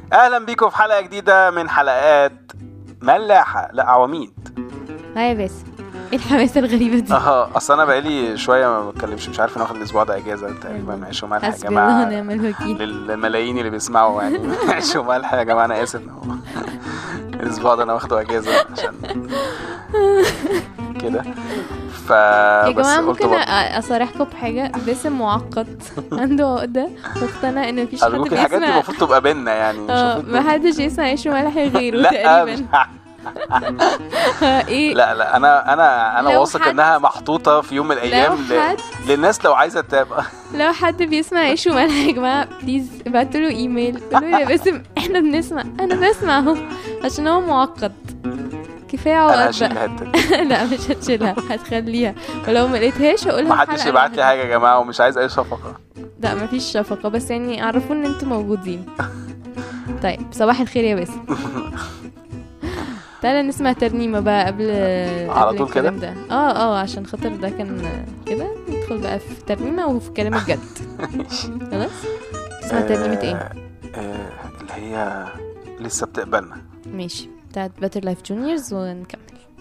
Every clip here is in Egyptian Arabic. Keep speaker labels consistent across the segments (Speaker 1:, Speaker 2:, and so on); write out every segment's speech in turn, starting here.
Speaker 1: اهلا بيكم في حلقه جديده من حلقات ملاحه لا عواميد
Speaker 2: ها يا باسم ايه الحماسه الغريبه دي
Speaker 1: اه اصل انا بقالي شويه ما بتكلمش مش عارف انا واخد الاسبوع ده اجازه تقريبا عيش وملح يا
Speaker 2: حسبي الله
Speaker 1: جماعه
Speaker 2: ونعم الوكيل
Speaker 1: للملايين اللي بيسمعوا يعني عيش وملح يا جماعه انا اسف إن هو الاسبوع ده انا واخده اجازه عشان كده ف
Speaker 2: يا
Speaker 1: بس
Speaker 2: جماعه
Speaker 1: قلت
Speaker 2: ممكن
Speaker 1: برضه-
Speaker 2: أ- اصارحكم بحاجه باسم معقد عنده عقده مقتنع ان مفيش حد
Speaker 1: ارجوك الحاجات دي
Speaker 2: بيسمع
Speaker 1: المفروض تبقى بينا يعني مش
Speaker 2: اه
Speaker 1: المفروض
Speaker 2: محدش يسمع عيش وملح غيره
Speaker 1: لا مش
Speaker 2: تقريبا ايه
Speaker 1: لا لا انا انا انا
Speaker 2: لو
Speaker 1: واثق
Speaker 2: حد-
Speaker 1: انها محطوطه في يوم من الايام
Speaker 2: لو
Speaker 1: ل...
Speaker 2: حد
Speaker 1: للناس لو عايزه تتابع
Speaker 2: لو حد بيسمع عيش وملح يا جماعه بليز ابعتوا له ايميل قولوا له يا باسم احنا بنسمع انا بسمع اهو عشان هو معقد كفايه
Speaker 1: انا
Speaker 2: عقد
Speaker 1: هشيل
Speaker 2: بقى
Speaker 1: الحته دي
Speaker 2: لا مش هتشيلها هتخليها ولو ما لقيتهاش هقولها
Speaker 1: ما
Speaker 2: في
Speaker 1: حدش
Speaker 2: حلقة
Speaker 1: يبعت لي
Speaker 2: لوحدها.
Speaker 1: حاجه يا جماعه ومش عايز اي شفقه
Speaker 2: لا مفيش شفقة بس يعني عرفونا ان انتوا موجودين طيب صباح الخير يا باسم تعالى نسمع ترنيمة بقى قبل
Speaker 1: على
Speaker 2: قبل
Speaker 1: طول كده؟
Speaker 2: الكلام ده اه اه عشان خاطر ده كان كده ندخل بقى في ترنيمة وفي كلام الجد خلاص اسمها ترنيمة ايه
Speaker 1: آه، آه، اللي هي لسه بتقبلنا
Speaker 2: ماشي بتاعت باتر لايف جونيورز ونكمل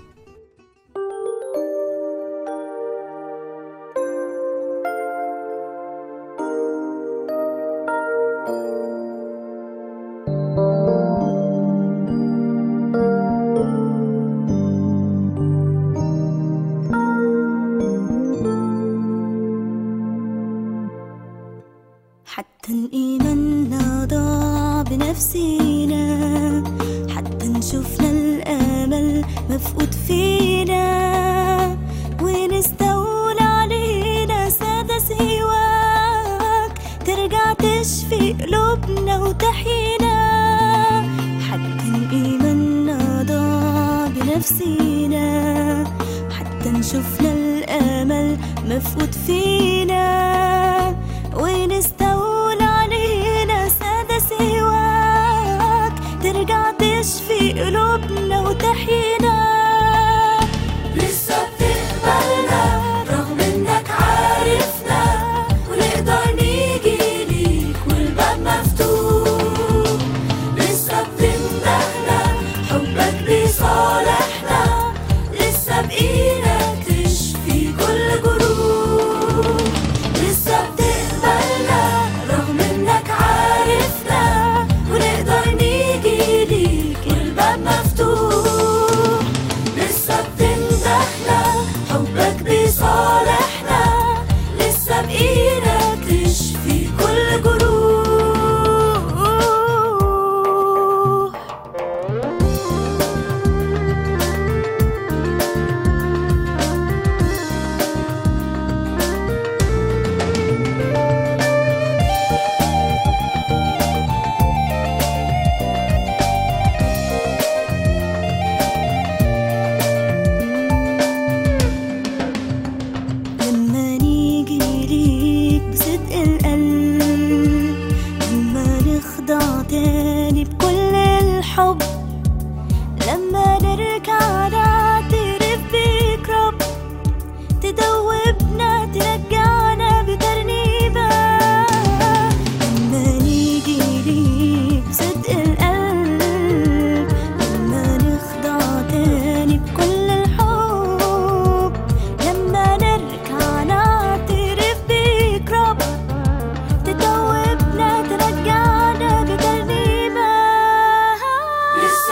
Speaker 3: حتى الإيمان ضاع بنفسينا حتى نشوفنا الأمل مفقود فينا ونستولى علينا سادة سواك ترجع تشفي قلوبنا وتحيينا حتى الإيمان ضاع بنفسينا حتى نشوفنا الأمل مفقود فينا ونستولى علينا سادة سواك ترجع تشفي قلوبنا وتحيينا لسه بتقبلنا رغم انك عارفنا ونقدر نيجي ليك والباب مفتوح لسه بتمدحنا حبك بيصالحنا لسه بإيدك تشفي كل جروح لسه بتقبلنا رغم انك عارفنا ونقدر نيجي ليك والباب مفتوح لسه بتمدحنا حبك بيصالحنا لسه بإيدك تشفي كل جروح لما نيجي ليك بصدق القلب لما نخضع تاني بكل الحب لما نرجع نعترف بيك رب تدوبنا ترجعنا بترنيبة لما نيجي ليك بصدق القلب لما نخضع تاني بكل الحب لما نرجع نعترف بيك رب تدوبنا ترجعنا بترنيبة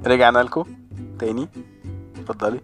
Speaker 1: رجعنا لكم تاني اتفضلي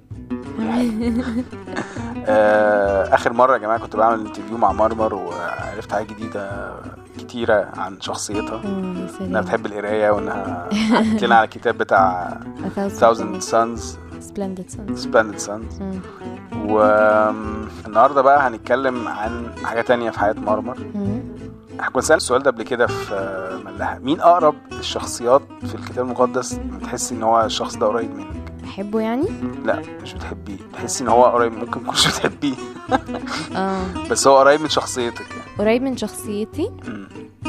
Speaker 1: آه، اخر مره يا جماعه كنت بعمل انترفيو مع مرمر وعرفت حاجات جديده كتيره عن شخصيتها
Speaker 2: أوه، يا
Speaker 1: انها
Speaker 2: سلام
Speaker 1: بتحب القرايه وانها حكت لنا على الكتاب بتاع
Speaker 2: A thousand
Speaker 1: Thousand Suns
Speaker 2: splendid sons
Speaker 1: Splendid Suns
Speaker 2: مم.
Speaker 1: والنهارده بقى هنتكلم عن حاجه تانية في حياه مرمر
Speaker 2: مم.
Speaker 1: احنا كنا سألنا السؤال ده قبل كده في آه، ملاها مين اقرب الشخصيات في الكتاب المقدس بتحسي ان هو الشخص ده قريب منك
Speaker 2: بحبه يعني
Speaker 1: لا مش بتحبيه تحسي ان هو قريب ممكن تكونش بتحبيه
Speaker 2: اه
Speaker 1: بس هو قريب من شخصيتك يعني
Speaker 2: قريب من شخصيتي
Speaker 1: مم.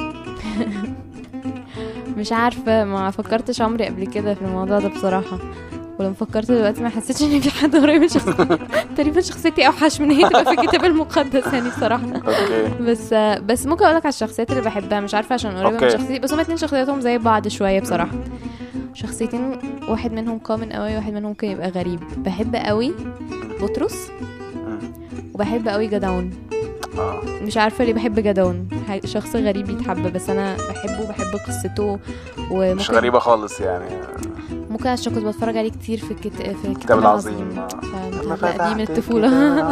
Speaker 2: مش عارفة ما فكرتش عمري قبل كده في الموضوع ده بصراحة ولما فكرت دلوقتي ما حسيتش ان في حد قريب من شخصيتي تقريبا شخصيتي اوحش من هي تبقى في الكتاب المقدس يعني بصراحة
Speaker 1: اوكي
Speaker 2: بس بس ممكن اقولك على الشخصيات اللي بحبها مش عارفة عشان قريبة من
Speaker 1: أوكي.
Speaker 2: شخصيتي بس هما اتنين شخصياتهم زي بعض شوية بصراحة شخصيتين واحد منهم كومن قوي واحد منهم ممكن يبقى غريب بحب قوي بطرس
Speaker 1: مم.
Speaker 2: وبحب قوي جدعون
Speaker 1: اه
Speaker 2: مش عارفة ليه بحب جدعون ح- شخص غريب يتحب بس أنا بحبه بحب قصته
Speaker 1: مش
Speaker 2: وممكن
Speaker 1: غريبة خالص يعني
Speaker 2: ممكن عشان كنت بتفرج عليه كتير في الكت... في الكتاب
Speaker 1: الكتاب العظيم آه.
Speaker 2: فمتعلقة بيه من الطفولة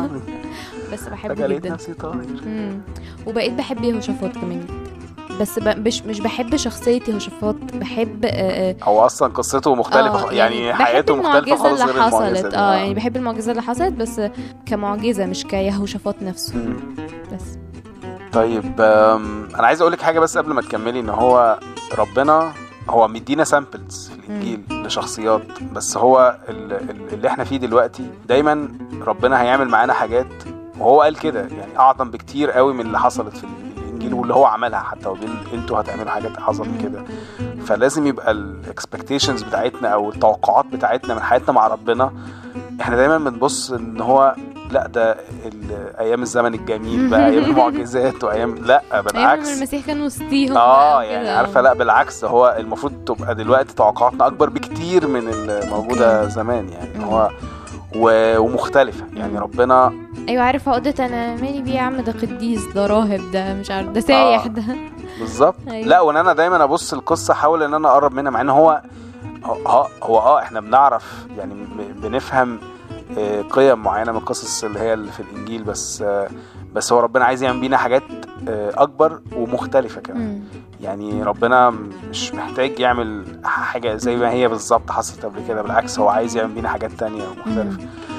Speaker 2: بس بحبه
Speaker 1: فجأة لقيت
Speaker 2: جدا
Speaker 1: نفسي طاير
Speaker 2: مم. وبقيت بحب يهوشافاط كمان جدا بس ب... مش مش بحب شخصية يهوشافاط بحب آه، آه،
Speaker 1: هو اصلا قصته مختلفة
Speaker 2: آه،
Speaker 1: يعني
Speaker 2: بحب
Speaker 1: حياته مختلفة
Speaker 2: المعجزة
Speaker 1: خالص
Speaker 2: اللي
Speaker 1: غير المعجزة
Speaker 2: حصلت
Speaker 1: دي.
Speaker 2: اه يعني بحب المعجزة اللي حصلت بس كمعجزة مش كيهوشافاط نفسه
Speaker 1: مم.
Speaker 2: بس
Speaker 1: طيب أم، انا عايز اقول لك حاجه بس قبل ما تكملي ان هو ربنا هو مدينا سامبلز في الانجيل لشخصيات بس هو ال- ال- اللي احنا فيه دلوقتي دايما ربنا هيعمل معانا حاجات وهو قال كده يعني اعظم بكتير قوي من اللي حصلت في الانجيل واللي هو عملها حتى هو بيقول انتوا هتعملوا حاجات اعظم من كده فلازم يبقى الاكسبكتيشنز بتاعتنا او التوقعات بتاعتنا من حياتنا مع ربنا احنا دايما بنبص ان هو لا ده ال- ايام الزمن الجميل بقى ايام المعجزات وايام لا
Speaker 2: أيام
Speaker 1: بالعكس
Speaker 2: لما المسيح كان وسطيهم
Speaker 1: اه
Speaker 2: بقى
Speaker 1: يعني
Speaker 2: وكده.
Speaker 1: عارفه لا بالعكس هو المفروض تبقى دلوقتي توقعاتنا اكبر بكتير من الموجوده
Speaker 2: أوكي.
Speaker 1: زمان يعني
Speaker 2: مم.
Speaker 1: هو و- ومختلفه يعني
Speaker 2: مم.
Speaker 1: ربنا
Speaker 2: ايوه عارف عقدة انا مالي بيه يا عم ده قديس ده راهب ده مش عارف ده سايح
Speaker 1: آه.
Speaker 2: ده
Speaker 1: بالظبط
Speaker 2: أيوة.
Speaker 1: لا وان انا دايما ابص القصه احاول ان انا اقرب منها مع ان هو هو هو اه احنا بنعرف يعني ب- بنفهم آه، قيم معينه من القصص اللي هي اللي في الانجيل بس آه، بس هو ربنا عايز يعمل بينا حاجات آه، اكبر ومختلفه كمان
Speaker 2: مم.
Speaker 1: يعني ربنا مش محتاج يعمل حاجه زي ما هي بالظبط حصلت قبل كده بالعكس هو عايز يعمل بينا حاجات تانية ومختلفه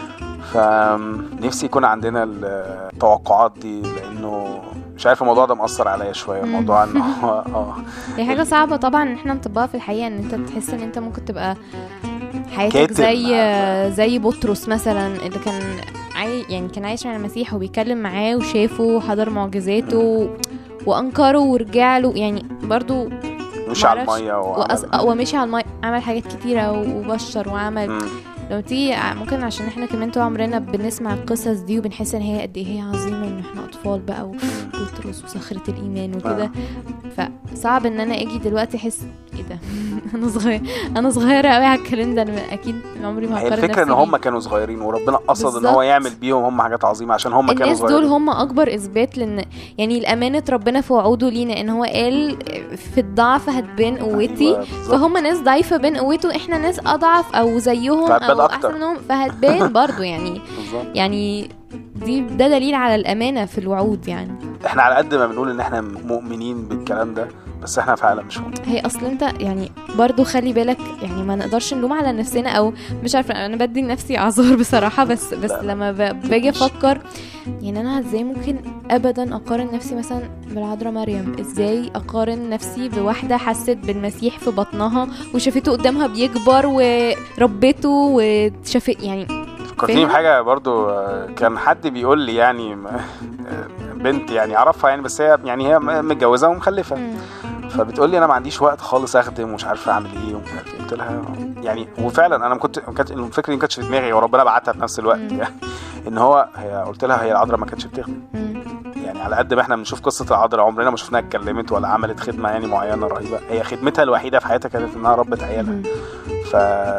Speaker 1: فنفسي يكون عندنا التوقعات دي لانه مش عارف الموضوع ده مأثر عليا شويه
Speaker 2: مم.
Speaker 1: الموضوع ان هو اه
Speaker 2: هي حاجة صعبة طبعا ان احنا نطبقها في الحقيقة ان انت تحس ان انت ممكن تبقى حياتك
Speaker 1: كاتب،
Speaker 2: زي
Speaker 1: عارفة.
Speaker 2: زي بطرس مثلا اللي كان عاي... يعني كان عايش مع المسيح وبيتكلم معاه وشافه وحضر معجزاته و... وانكره ورجع له يعني برضو
Speaker 1: مش على
Speaker 2: معرفش.
Speaker 1: الميه
Speaker 2: وأص...
Speaker 1: وعمل-
Speaker 2: ومشي على الماء عمل حاجات كتيرة وبشر وعمل
Speaker 1: مم.
Speaker 2: لما تيجي ع- ممكن عشان احنا كمان طول عمرنا بنسمع القصص دي وبنحس ان هي قد ايه هي عظيمه ان احنا اطفال بقى وبطرس وصخره الايمان وكده فصعب ان انا اجي دلوقتي احس ايه ده انا صغير انا صغيره قوي على الكلام ده انا اكيد عمري ما
Speaker 1: هي
Speaker 2: هقارن
Speaker 1: الفكره ان
Speaker 2: نفسي
Speaker 1: هم
Speaker 2: بيه.
Speaker 1: كانوا صغيرين وربنا قصد ان
Speaker 2: بالظبط.
Speaker 1: هو يعمل بيهم هم حاجات عظيمه عشان هم كانوا
Speaker 2: الناس دول
Speaker 1: صغيرين
Speaker 2: هم اكبر اثبات لان يعني الامانه ربنا في وعوده لينا ان هو قال في الضعف هتبان قوتي
Speaker 1: أيوة، بالظبط.
Speaker 2: فهم ناس ضعيفه بين قوته احنا ناس اضعف او زيهم
Speaker 1: فهتبان
Speaker 2: او
Speaker 1: أكتر.
Speaker 2: احسن منهم فهتبان برضو يعني
Speaker 1: بالظبط
Speaker 2: يعني دي ده دليل على الامانه في الوعود يعني
Speaker 1: احنا على قد ما بنقول ان احنا مؤمنين بالكلام ده بس احنا فعلا مش مؤمنين
Speaker 2: هي اصل انت يعني برضو خلي بالك يعني ما نقدرش نلوم على نفسنا او مش عارفه انا بدي لنفسي اعذار بصراحه بس بس
Speaker 1: لا.
Speaker 2: لما ب- باجي افكر يعني انا ازاي ممكن ابدا اقارن نفسي مثلا بالعذراء مريم ازاي اقارن نفسي بواحده حست بالمسيح في بطنها وشافته قدامها بيكبر وربته وشافت يعني
Speaker 1: فكرتني
Speaker 2: فاهم؟
Speaker 1: بحاجه برضو آه، كان حد بيقول لي يعني م- آه، بنت يعني اعرفها يعني بس هي يعني هي م- متجوزه ومخلفه
Speaker 2: مم.
Speaker 1: فبتقول لي انا ما عنديش وقت خالص اخدم ومش عارفه اعمل ايه ومش عارف ايه قلت لها يعني وفعلا انا ما كنت ما كانت الفكره دي ما كانتش في دماغي وربنا بعتها في نفس الوقت
Speaker 2: مم.
Speaker 1: يعني ان هو هي قلت لها هي العذراء ما كانتش بتخدم
Speaker 2: مم.
Speaker 1: يعني على قد ما احنا بنشوف قصه العذراء عمرنا ما شفناها اتكلمت ولا عملت خدمه يعني معينه رهيبه هي خدمتها الوحيده في حياتها كانت انها ربت عيالها
Speaker 2: مم.
Speaker 1: ف...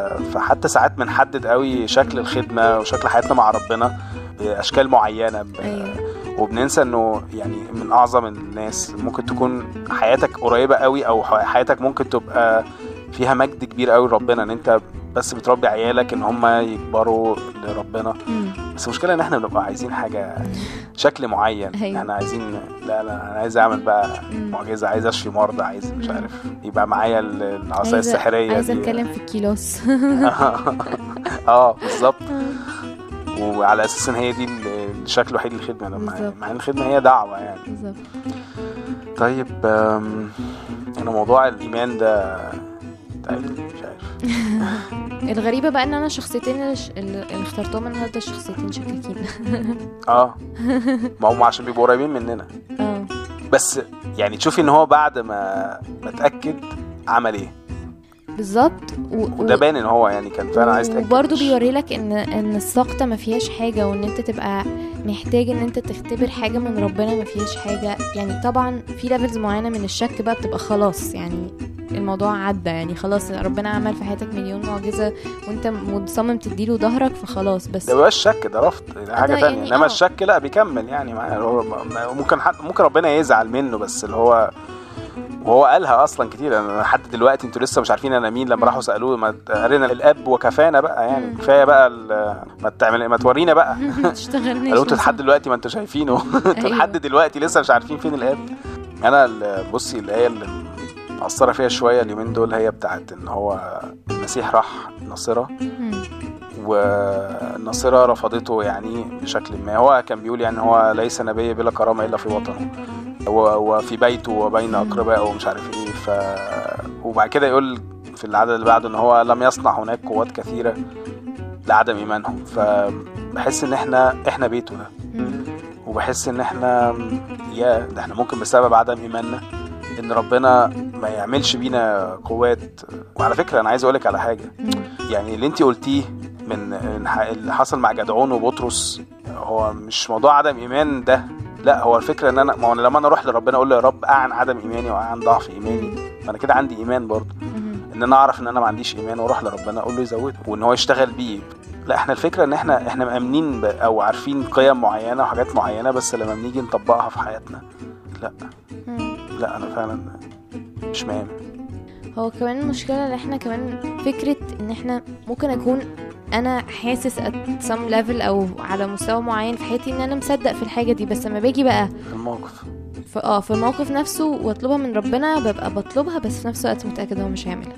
Speaker 1: فحتى ساعات بنحدد قوي شكل الخدمه وشكل حياتنا مع ربنا باشكال معينه ب...
Speaker 2: أيوة.
Speaker 1: وبننسى انه يعني من اعظم الناس ممكن تكون حياتك قريبه قوي او ح- حياتك ممكن تبقى فيها مجد كبير قوي لربنا ان انت بس بتربي عيالك ان هم يكبروا لربنا
Speaker 2: مم.
Speaker 1: بس المشكله ان احنا بنبقى عايزين حاجه شكل معين
Speaker 2: أيوة.
Speaker 1: احنا عايزين لا لا انا عايز اعمل بقى
Speaker 2: مم.
Speaker 1: معجزه عايز اشفي مرضى عايز مش
Speaker 2: مم.
Speaker 1: عارف يبقى معايا ال- العصايه
Speaker 2: عايزة-
Speaker 1: السحريه
Speaker 2: عايزه
Speaker 1: دي.
Speaker 2: اتكلم في الكيلوس
Speaker 1: اه بالظبط وعلى اساس ان هي دي ال- الشكل الوحيد للخدمه لما
Speaker 2: بالظبط.
Speaker 1: مع ان الخدمه هي دعوه يعني
Speaker 2: بالظبط
Speaker 1: طيب آم، انا موضوع الايمان ده تعبت مش عارف
Speaker 2: الغريبه بقى ان انا الشخصيتين اللي, ش... اللي اخترتهم النهارده الشخصيتين شكاكين
Speaker 1: اه ما هم عشان بيبقوا قريبين مننا
Speaker 2: اه
Speaker 1: بس يعني تشوفي ان هو بعد ما ما اتاكد عمل ايه
Speaker 2: بالظبط و...
Speaker 1: وده باين ان هو يعني كان فعلا عايز يتاكد
Speaker 2: وبرضه
Speaker 1: مش-
Speaker 2: بيوري لك ان ان السقطه ما فيهاش حاجه وان انت تبقى محتاج ان انت تختبر حاجه من ربنا ما فيهاش حاجه يعني طبعا في ليفلز معينه من الشك بقى بتبقى خلاص يعني الموضوع عدى يعني خلاص ربنا عمل في حياتك مليون معجزه وانت مصمم تديله ظهرك فخلاص بس
Speaker 1: ده بقاش شك ده رفض ده حاجه
Speaker 2: ده
Speaker 1: تانية
Speaker 2: يعني
Speaker 1: انما
Speaker 2: آه.
Speaker 1: الشك لا بيكمل يعني معاه هو م- ممكن حد ممكن ربنا يزعل منه بس اللي هو وهو قالها اصلا كتير انا لحد دلوقتي انتوا لسه مش عارفين انا مين لما راحوا سالوه ما ارينا الاب وكفانا بقى يعني
Speaker 2: مم.
Speaker 1: كفايه بقى ال- ما تعمل ما تورينا بقى
Speaker 2: تشتغلناش
Speaker 1: قالوا انتوا لحد دلوقتي ما انتوا شايفينه انتوا
Speaker 2: أيوة.
Speaker 1: لحد دلوقتي لسه مش عارفين فين الاب انا ال- بصي الايه اللي مأثرة فيها شوية اليومين دول هي بتاعت ان هو المسيح راح ناصرة
Speaker 2: مم.
Speaker 1: والناصرة رفضته يعني بشكل ما هو كان بيقول يعني هو ليس نبي بلا كرامة إلا في وطنه و- وفي بيته وبين
Speaker 2: مم.
Speaker 1: أقربائه ومش عارف إيه ف وبعد كده يقول في العدد اللي بعده إن هو لم يصنع هناك قوات كثيرة لعدم إيمانهم فبحس إن إحنا إحنا بيته ده
Speaker 2: مم.
Speaker 1: وبحس إن إحنا يا ده إحنا ممكن بسبب عدم إيماننا إن ربنا ما يعملش بينا قوات وعلى فكرة أنا عايز أقولك على حاجة
Speaker 2: مم.
Speaker 1: يعني اللي انت قلتيه من من ح- اللي حصل مع جدعون وبطرس هو مش موضوع عدم ايمان ده لا هو الفكره ان انا ما هو أنا لما انا اروح لربنا اقول له يا رب اعن عدم ايماني واعن ضعف ايماني ما انا كده عندي ايمان برضه
Speaker 2: مم.
Speaker 1: ان انا اعرف ان انا ما عنديش ايمان واروح لربنا اقول له يزوده وان هو يشتغل بيه لا احنا الفكره ان احنا احنا مامنين ب- او عارفين قيم معينه وحاجات معينه بس لما بنيجي نطبقها في حياتنا لا
Speaker 2: مم.
Speaker 1: لا انا فعلا مش مآمن
Speaker 2: هو كمان المشكلة ان احنا كمان فكرة ان احنا ممكن اكون انا حاسس at some level او على مستوى معين في حياتي ان انا مصدق في الحاجة دي بس لما باجي بقى
Speaker 1: في الموقف
Speaker 2: في اه في الموقف نفسه واطلبها من ربنا ببقى بطلبها بس في نفس الوقت متأكدة هو مش هيعملها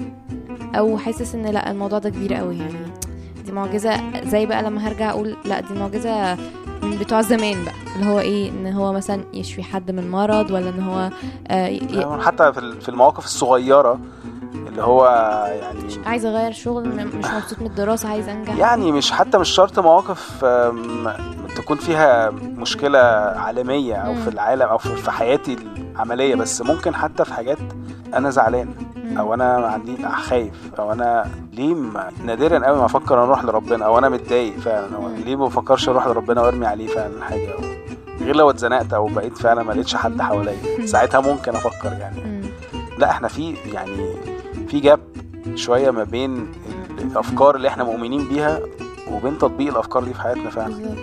Speaker 2: او حاسس ان لا الموضوع ده كبير قوي يعني دي معجزة زي بقى لما هرجع اقول لا دي معجزة من بتوع زمان بقى اللي هو ايه ان هو مثلا يشفي حد من مرض ولا ان هو آه ي- ي-
Speaker 1: حتى في ال- في المواقف الصغيره اللي هو يعني
Speaker 2: عايز اغير شغل م- مش مبسوط من الدراسة عايز انجح
Speaker 1: يعني مش حتى مش شرط مواقف آم، تكون فيها مشكلة عالمية أو
Speaker 2: مم.
Speaker 1: في العالم أو في في حياتي العملية بس ممكن حتى في حاجات أنا زعلان
Speaker 2: مم.
Speaker 1: أو أنا عندي خايف أو أنا ليه ما- نادرا قوي ما أفكر أروح لربنا أو أنا متضايق فعلا أو
Speaker 2: مم.
Speaker 1: ليه ما بفكرش أروح لربنا وأرمي عليه فعلا حاجة أو غير لو اتزنقت أو بقيت فعلا ما لقيتش حد حواليا ساعتها ممكن أفكر يعني
Speaker 2: مم.
Speaker 1: لا احنا في يعني في جاب شويه ما بين الافكار اللي احنا مؤمنين بيها وبين تطبيق الافكار دي في حياتنا فعلا
Speaker 2: بالظبط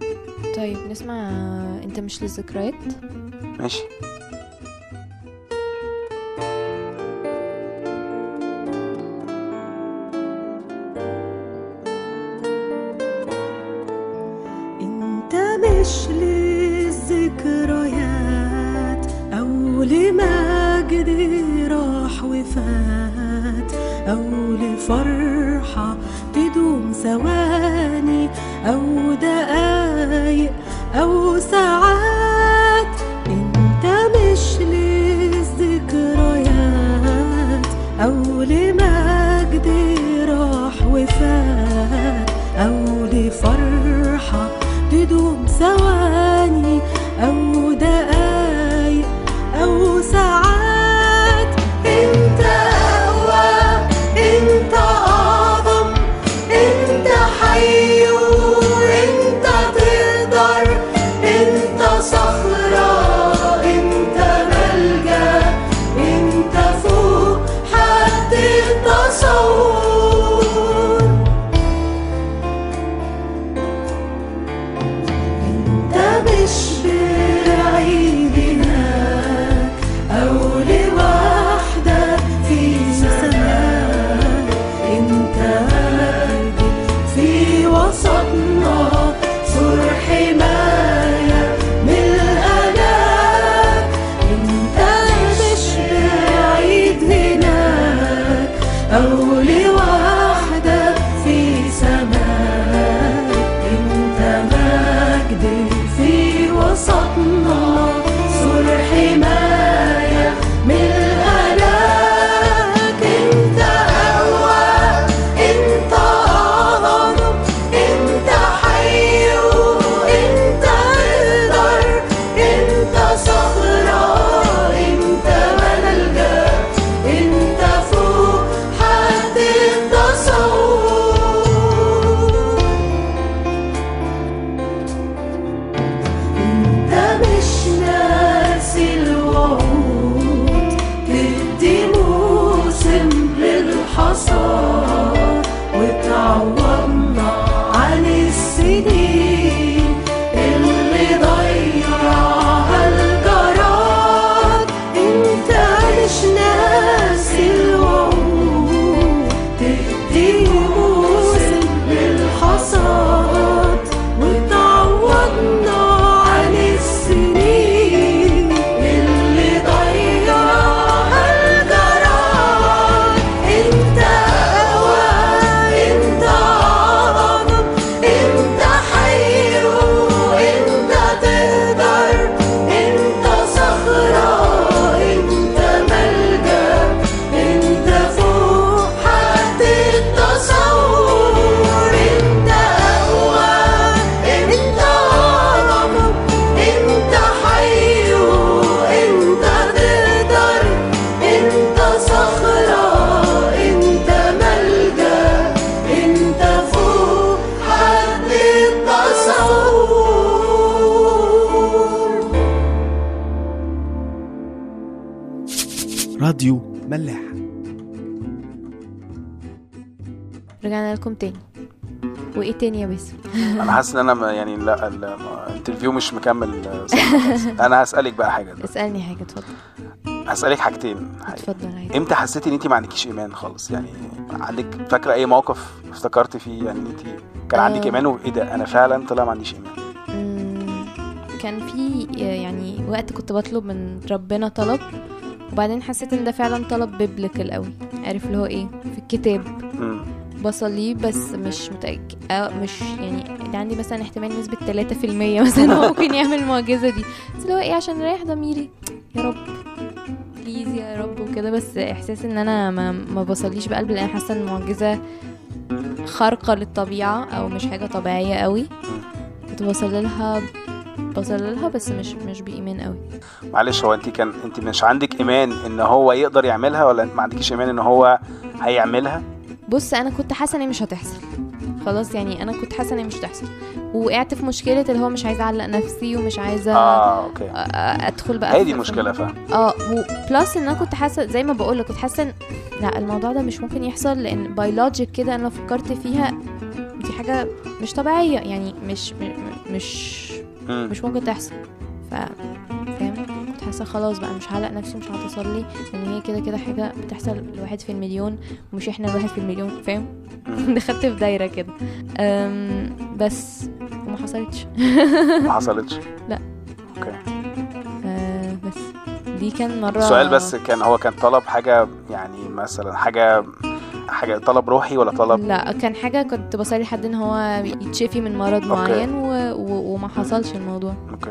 Speaker 2: طيب نسمع انت مش للذكريات
Speaker 1: ماشي
Speaker 4: انت مش للذكريات او لمجد راح وفات او لفرحة تدوم ثواني او دقايق او ساعات انت مش للذكريات او لمجد راح وفات او لفرحة تدوم ثواني او دقايق او ساعات انت اقوى انت اعظم انت حي وانت تقدر انت صخرة انت ملجأ انت فوق حد التصور انت مش أو لوحدك في سماء انت مجد في وسطنا سر حماية من الهلاك انت أقوى انت أعظم انت حي انت تقدر انت صخرة انت ملجأ انت فوق حد التصور انت مش ناسي الوعود تدي موسم للحصاد وتعوضنا عن السنين اللي ضيعها الجراد انت مش ناسي الوعود تدي موسم للحصاد وتعوضنا عن السنين اللي ضيعها الجراد انت اقوى انت اعظم انت حي انت تقدر انت صخرة انت ملجأ انت فوق حد التصور انت اقوى انت اعظم انت حي انت تقدر انت صخرة انت ملجأ انت فوق حد التصور
Speaker 5: راديو ملاح
Speaker 2: رجعنا لكم تاني وايه تاني يا باسم
Speaker 1: انا حاسس ان انا ما- يعني لا ال- الانترفيو مش مكمل آه، صح خالص. انا هسالك بقى حاجه دلوقتي.
Speaker 2: اسالني حاجه اتفضل
Speaker 1: هسالك حاجتين حقيقي.
Speaker 2: اتفضل عادي
Speaker 1: امتى حسيتي ان انت ما عندكيش ايمان خالص يعني عندك فاكره اي موقف افتكرتي فيه يعني ان انت كان عندك
Speaker 2: آه.
Speaker 1: ايمان وايه ده انا فعلا طلع ما عنديش ايمان
Speaker 2: مم، كان في يعني وقت كنت بطلب من ربنا طلب وبعدين حسيت ان ده فعلا طلب بيبليكال قوي عارف اللي هو ايه في الكتاب
Speaker 1: مم.
Speaker 2: بصليه بس مش متأكد أو مش يعني ده عندي مثلا احتمال نسبة 3% مثلا هو ممكن يعمل المعجزة دي بس اللي هو ايه عشان اريح ضميري يا رب بليز يا رب وكده بس احساس ان انا ما, ما بصليش بقلب لان حاسة ان المعجزة خارقة للطبيعة او مش حاجة طبيعية قوي كنت بصلي لها بصلي لها بس مش مش بإيمان قوي
Speaker 1: معلش هو انت كان انت مش عندك ايمان ان هو يقدر يعملها ولا انت ما عندكيش ايمان ان هو هيعملها
Speaker 2: بص انا كنت حاسه ان هي مش هتحصل خلاص يعني انا كنت حاسه ان هي مش هتحصل وقعت في مشكله اللي هو مش عايزه اعلق نفسي ومش عايزه
Speaker 1: اه اوكي
Speaker 2: أ- أ- ادخل بقى
Speaker 1: هي
Speaker 2: في-
Speaker 1: دي
Speaker 2: في-
Speaker 1: المشكله فاهم
Speaker 2: اه بلس ان انا كنت حاسه زي ما بقول لك كنت حاسه ان لا الموضوع ده مش ممكن يحصل لان بايولوجيك كده انا لو فكرت فيها دي حاجه مش طبيعيه يعني مش م- م- مش
Speaker 1: مم.
Speaker 2: مش ممكن تحصل ف فاهم كنت حاسه خلاص بقى مش هعلق نفسي مش هقعد اصلي لان هي كده كده حاجه بتحصل لواحد في المليون ومش احنا الواحد في المليون فاهم
Speaker 1: مم.
Speaker 2: دخلت في دايره كده أم، بس وما حصلتش
Speaker 1: ما حصلتش
Speaker 2: لا.
Speaker 1: اوكي
Speaker 2: أه، بس دي كان مره
Speaker 1: السؤال بس كان هو كان طلب حاجه يعني مثلا حاجه حاجه طلب روحي ولا طلب
Speaker 2: لا كان حاجه كنت بصلي حد ان هو يتشفي من مرض
Speaker 1: أوكي.
Speaker 2: معين و... و... وما حصلش الموضوع
Speaker 1: اوكي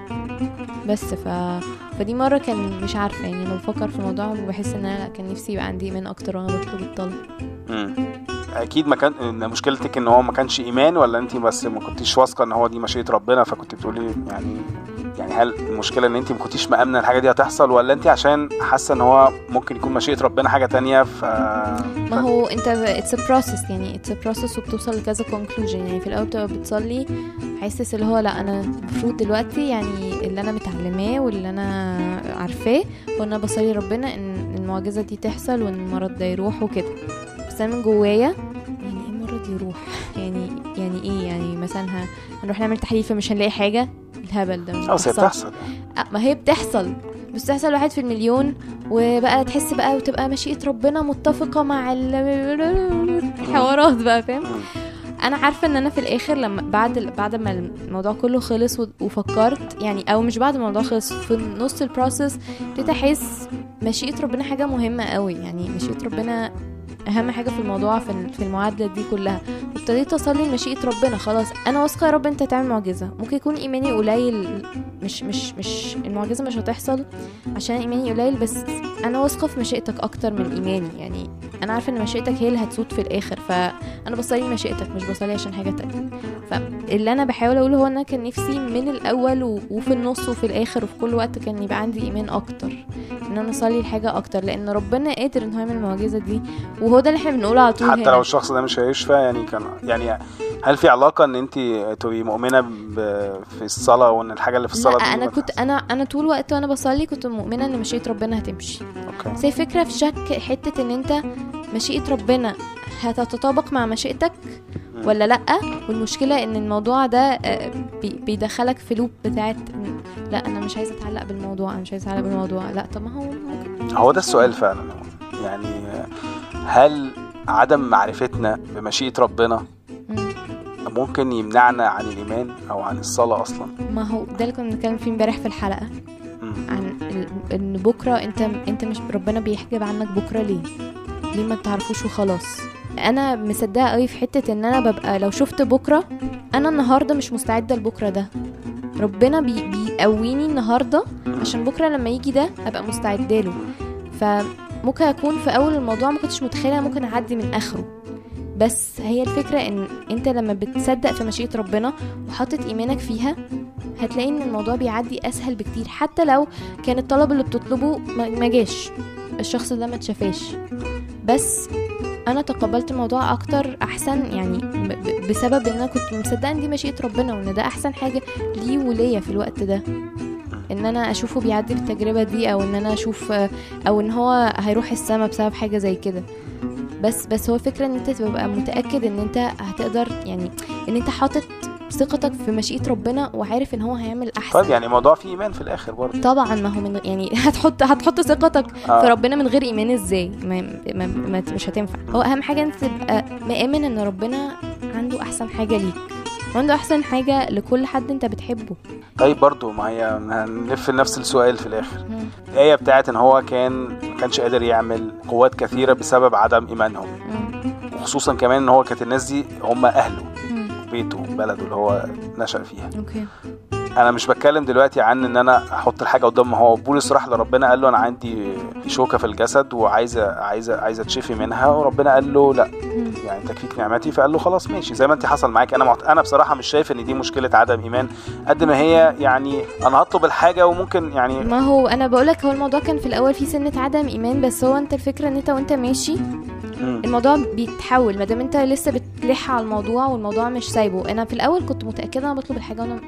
Speaker 2: بس ف... فدي مره كان مش عارفه يعني لما بفكر في الموضوع بحس ان انا لا كان نفسي يبقى عندي ايمان اكتر وانا بطلب الطلب
Speaker 1: مم. اكيد ما كان إن مشكلتك ان هو ما كانش ايمان ولا انت بس ما كنتيش واثقه ان هو دي مشيئه ربنا فكنت بتقولي يعني يعني هل المشكله ان انت ما كنتيش مامنه الحاجه دي هتحصل ولا انت عشان حاسه ان هو ممكن يكون مشيئه ربنا حاجه تانية ف
Speaker 2: ما هو انت اتس ا بروسس يعني اتس ا بروسس وبتوصل لكذا كونكلوجن يعني في الاول بتبقى بتصلي حاسس اللي هو لا انا المفروض دلوقتي يعني اللي انا متعلماه واللي انا عارفاه هو ان انا بصلي ربنا ان المعجزه دي تحصل وان المرض ده يروح وكده بس انا من جوايا يعني ايه المرض يروح يعني يعني ايه يعني مثلا ه- هنروح نعمل تحليل فمش هنلاقي حاجه الهبل ده ما
Speaker 1: اه بس هي
Speaker 2: بيحصلش.
Speaker 1: بتحصل
Speaker 2: آه، ما هي بتحصل بس تحصل واحد في المليون وبقى تحس بقى وتبقى مشيئة ربنا متفقة مع ال- الحوارات بقى فاهم
Speaker 1: مم.
Speaker 2: انا عارفة ان انا في الاخر لما بعد بعد ما الموضوع كله خلص و- وفكرت يعني او مش بعد ما الموضوع خلص في نص البروسس ابتديت احس مشيئة ربنا حاجة مهمة قوي يعني مشيئة ربنا اهم حاجه في الموضوع في في المعادله دي كلها وابتديت اصلي لمشيئه ربنا خلاص انا واثقه يا رب انت هتعمل معجزه ممكن يكون ايماني قليل مش مش مش المعجزه مش هتحصل عشان ايماني قليل بس انا واثقه في مشيئتك اكتر من ايماني يعني انا عارفه ان مشيئتك هي اللي هتسود في الاخر فانا بصلي لمشيئتك مش بصلي عشان حاجه تانية فاللي انا بحاول اقوله هو ان انا كان نفسي من الاول و- وفي النص وفي الاخر وفي كل وقت كان يبقى عندي ايمان اكتر ان انا اصلي لحاجه اكتر لان ربنا قادر ان هو يعمل المعجزه دي وهو ده اللي احنا بنقوله على طول
Speaker 1: حتى
Speaker 2: هنا.
Speaker 1: لو الشخص ده مش هيشفى يعني كان يعني هل في علاقه ان انت تبقي مؤمنه ب- في الصلاه وان الحاجه اللي في الصلاه
Speaker 2: لا
Speaker 1: دي
Speaker 2: انا
Speaker 1: ما
Speaker 2: كنت انا انا طول وقت وانا بصلي كنت مؤمنه ان مشيئه ربنا هتمشي
Speaker 1: اوكي
Speaker 2: بس هي فكره في شك حته ان انت مشيئه ربنا هتتطابق مع مشيئتك
Speaker 1: مم.
Speaker 2: ولا لا والمشكله ان الموضوع ده آه، بي- بيدخلك في لوب بتاعت إن لا انا مش عايزه اتعلق بالموضوع انا مش عايزه اتعلق بالموضوع لا طب ما هو ممكن
Speaker 1: هو ده السؤال فعلا يعني هل عدم معرفتنا بمشيئه ربنا
Speaker 2: مم.
Speaker 1: ممكن يمنعنا عن الايمان او عن الصلاه اصلا
Speaker 2: ما هو ده اللي كنا بنتكلم فيه امبارح في الحلقه
Speaker 1: مم.
Speaker 2: عن ال- ان بكره انت انت مش ربنا بيحجب عنك بكره ليه ليه ما تعرفوش وخلاص انا مصدقه قوي في حته ان انا ببقى لو شفت بكره انا النهارده مش مستعده لبكره ده ربنا بي بيقويني النهارده عشان بكره لما يجي ده ابقى مستعده له فممكن اكون في اول الموضوع ما كنتش متخيله ممكن اعدي من اخره بس هي الفكره ان انت لما بتصدق في مشيئه ربنا وحاطط ايمانك فيها هتلاقي ان الموضوع بيعدي اسهل بكتير حتى لو كان الطلب اللي بتطلبه ما ما جاش الشخص ده ما اتشافاش بس انا تقبلت الموضوع اكتر احسن يعني ب- ب- بسبب ان انا كنت مصدقه ان دي مشيئه ربنا وان ده احسن حاجه ليه وليا في الوقت ده ان انا اشوفه بيعدي بالتجربه دي او ان انا اشوف او ان هو هيروح السما بسبب حاجه زي كده بس بس هو الفكره ان انت تبقى متاكد ان انت هتقدر يعني ان انت حاطط ثقتك في مشيئه ربنا وعارف ان هو هيعمل احسن
Speaker 1: طيب يعني الموضوع فيه ايمان في الاخر برضه
Speaker 2: طبعا ما هو من يعني هتحط هتحط ثقتك
Speaker 1: آه.
Speaker 2: في ربنا من غير ايمان ازاي ما ما ما مش هتنفع هو اهم حاجه انت تبقى مآمن ان ربنا عنده احسن حاجه ليك وعنده احسن حاجه لكل حد انت بتحبه
Speaker 1: طيب برضه ما هي هنلف نفس السؤال في الاخر
Speaker 2: مم.
Speaker 1: الآية بتاعت إن هو كان ما كانش قادر يعمل قوات كثيرة بسبب عدم إيمانهم
Speaker 2: مم.
Speaker 1: وخصوصا كمان إن هو كانت الناس دي هم أهله
Speaker 2: مم.
Speaker 1: بيته بلده اللي هو نشأ فيها
Speaker 2: اوكي
Speaker 1: أنا مش بتكلم دلوقتي عن إن أنا أحط الحاجة قدام ما هو بولس راح لربنا قال له أنا عندي شوكة في الجسد وعايزة عايزة عايزة تشفي منها وربنا قال له لا
Speaker 2: مم.
Speaker 1: يعني تكفيك نعمتي فقال له خلاص ماشي زي ما انت حصل معاك انا معت... انا بصراحه مش شايف ان دي مشكله عدم ايمان قد ما هي يعني انا هطلب الحاجه وممكن يعني
Speaker 2: ما هو انا بقولك هو الموضوع كان في الاول فيه سنه عدم ايمان بس هو انت الفكره ان انت وانت ماشي
Speaker 1: مم.
Speaker 2: الموضوع بيتحول ما دام انت لسه بتلح على الموضوع والموضوع مش سايبه انا في الاول كنت متاكده انا بطلب الحاجه وانا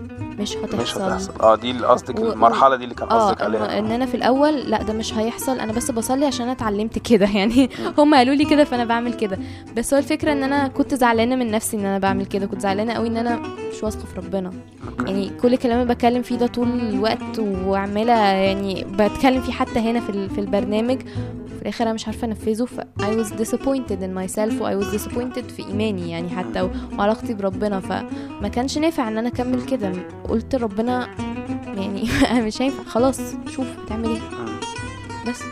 Speaker 2: مش هتحصل
Speaker 1: مش هتحصل اه دي اللي قصدك
Speaker 2: و-
Speaker 1: المرحله دي اللي كان
Speaker 2: اه
Speaker 1: قصدك
Speaker 2: إن-
Speaker 1: عليها
Speaker 2: ان انا في الاول لا ده مش هيحصل انا بس بصلي عشان انا اتعلمت كده يعني هم قالوا لي كده فانا بعمل كده بس هو الفكره ان انا كنت زعلانه من نفسي ان انا بعمل كده كنت زعلانه قوي ان انا مش واثقه في ربنا يعني كل كلام اللي بتكلم فيه ده طول الوقت وعماله يعني بتكلم فيه حتى هنا في ال- في البرنامج في الاخر انا مش عارفه انفذه ف I was disappointed in myself و I was disappointed في ايماني يعني حتى و- وعلاقتي بربنا فما كانش نافع ان انا اكمل كده قلت ربنا يعني مش هينفع خلاص شوف هتعمل ايه
Speaker 1: مم.
Speaker 2: بس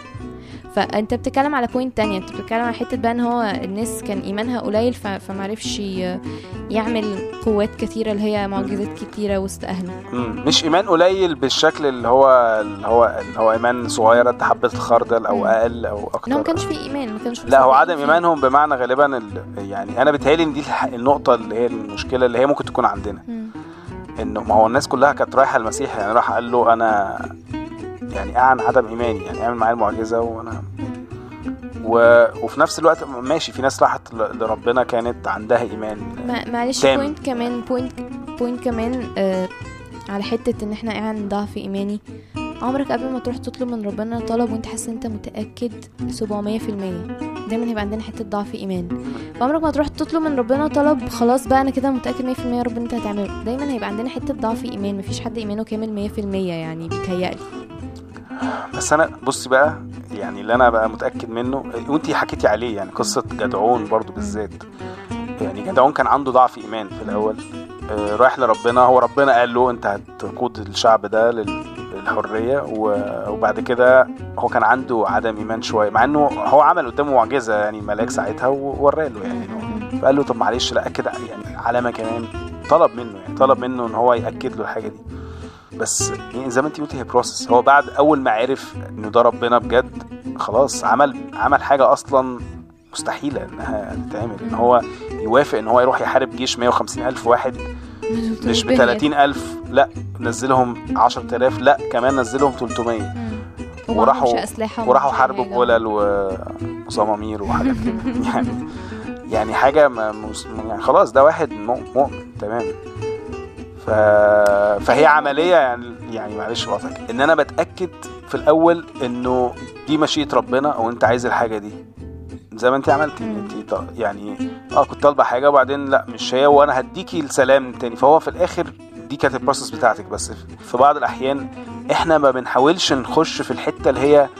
Speaker 2: فانت بتتكلم على بوينت تانية انت بتتكلم على حته بقى ان هو الناس كان ايمانها قليل ف... فمعرفش ي- يعمل قوات كتيره اللي هي معجزات كتيره وسط اهله
Speaker 1: مم. مش ايمان قليل بالشكل اللي هو اللي هو اللي هو ايمان صغير قد حبه الخردل او
Speaker 2: مم.
Speaker 1: اقل او
Speaker 2: ان هو ما
Speaker 1: اكتر
Speaker 2: كانش فيه ايمان ما كانش
Speaker 1: لا هو
Speaker 2: مصدقين
Speaker 1: عدم
Speaker 2: فيه.
Speaker 1: ايمانهم بمعنى غالبا ال... يعني انا بتهيألي ان دي الح- النقطه اللي هي المشكله اللي هي ممكن تكون عندنا
Speaker 2: مم.
Speaker 1: انه ما هو الناس كلها كانت رايحه المسيح يعني راح قال له انا يعني اعن عدم ايماني يعني اعمل معايا المعجزه وانا و... وفي نفس الوقت ماشي في ناس راحت ل- لربنا كانت عندها ايمان
Speaker 2: ما- معلش
Speaker 1: تام.
Speaker 2: بوينت كمان بوينت بوينت كمان آه على حته ان احنا عن ضعف ايماني عمرك قبل ما تروح تطلب من ربنا طلب وانت حاسس ان انت متاكد 700% دايما هيبقى عندنا حته ضعف ايمان فعمرك ما تروح تطلب من ربنا طلب خلاص بقى انا كده متاكد 100% يا رب انت هتعمله دايما هيبقى عندنا حته ضعف ايمان مفيش حد ايمانه كامل 100% يعني بيتهيألي
Speaker 1: بس انا بصي بقى يعني اللي انا بقى متاكد منه وانتي حكيتي عليه يعني قصه جدعون برضو بالذات يعني جدعون كان عنده ضعف ايمان في الاول آه، رايح لربنا هو ربنا قال له انت هتقود الشعب ده لل... الحريه و- وبعد كده هو كان عنده عدم ايمان شويه مع انه هو عمل قدامه معجزه يعني ملاك ساعتها ووراله يعني إنه- فقال له طب معلش لا اكد يعني علامه كمان طلب منه يعني طلب منه ان هو ياكد له الحاجه دي بس يعني زي ما انت قلتي هي بروسس هو بعد اول ما عرف انه ده ربنا بجد خلاص عمل عمل حاجه اصلا مستحيله انها تتعمل ان هو يوافق ان هو يروح يحارب جيش 150 الف واحد مش ب 30 الف لا نزلهم 10000 لا كمان نزلهم 300 وراحوا-
Speaker 2: وراحوا اسلحه
Speaker 1: وراحوا
Speaker 2: ومعهمش
Speaker 1: حاربوا
Speaker 2: حاجة.
Speaker 1: بولل و- وصمامير وحاجات كده يعني يعني حاجه ما مس- يعني خلاص ده واحد مؤ- مؤمن تمام ف... فهي عمليه يعني يعني معلش بقطعك ان انا بتاكد في الاول انه دي مشيئه ربنا او انت عايز الحاجه دي زي ما انت عملتي
Speaker 2: مم.
Speaker 1: انت ط- يعني اه كنت طالبه حاجه وبعدين لا مش هي وانا هديكي السلام تاني فهو في الاخر دي كانت البروسس بتاعتك بس في بعض الاحيان احنا ما بنحاولش نخش في الحته اللي هي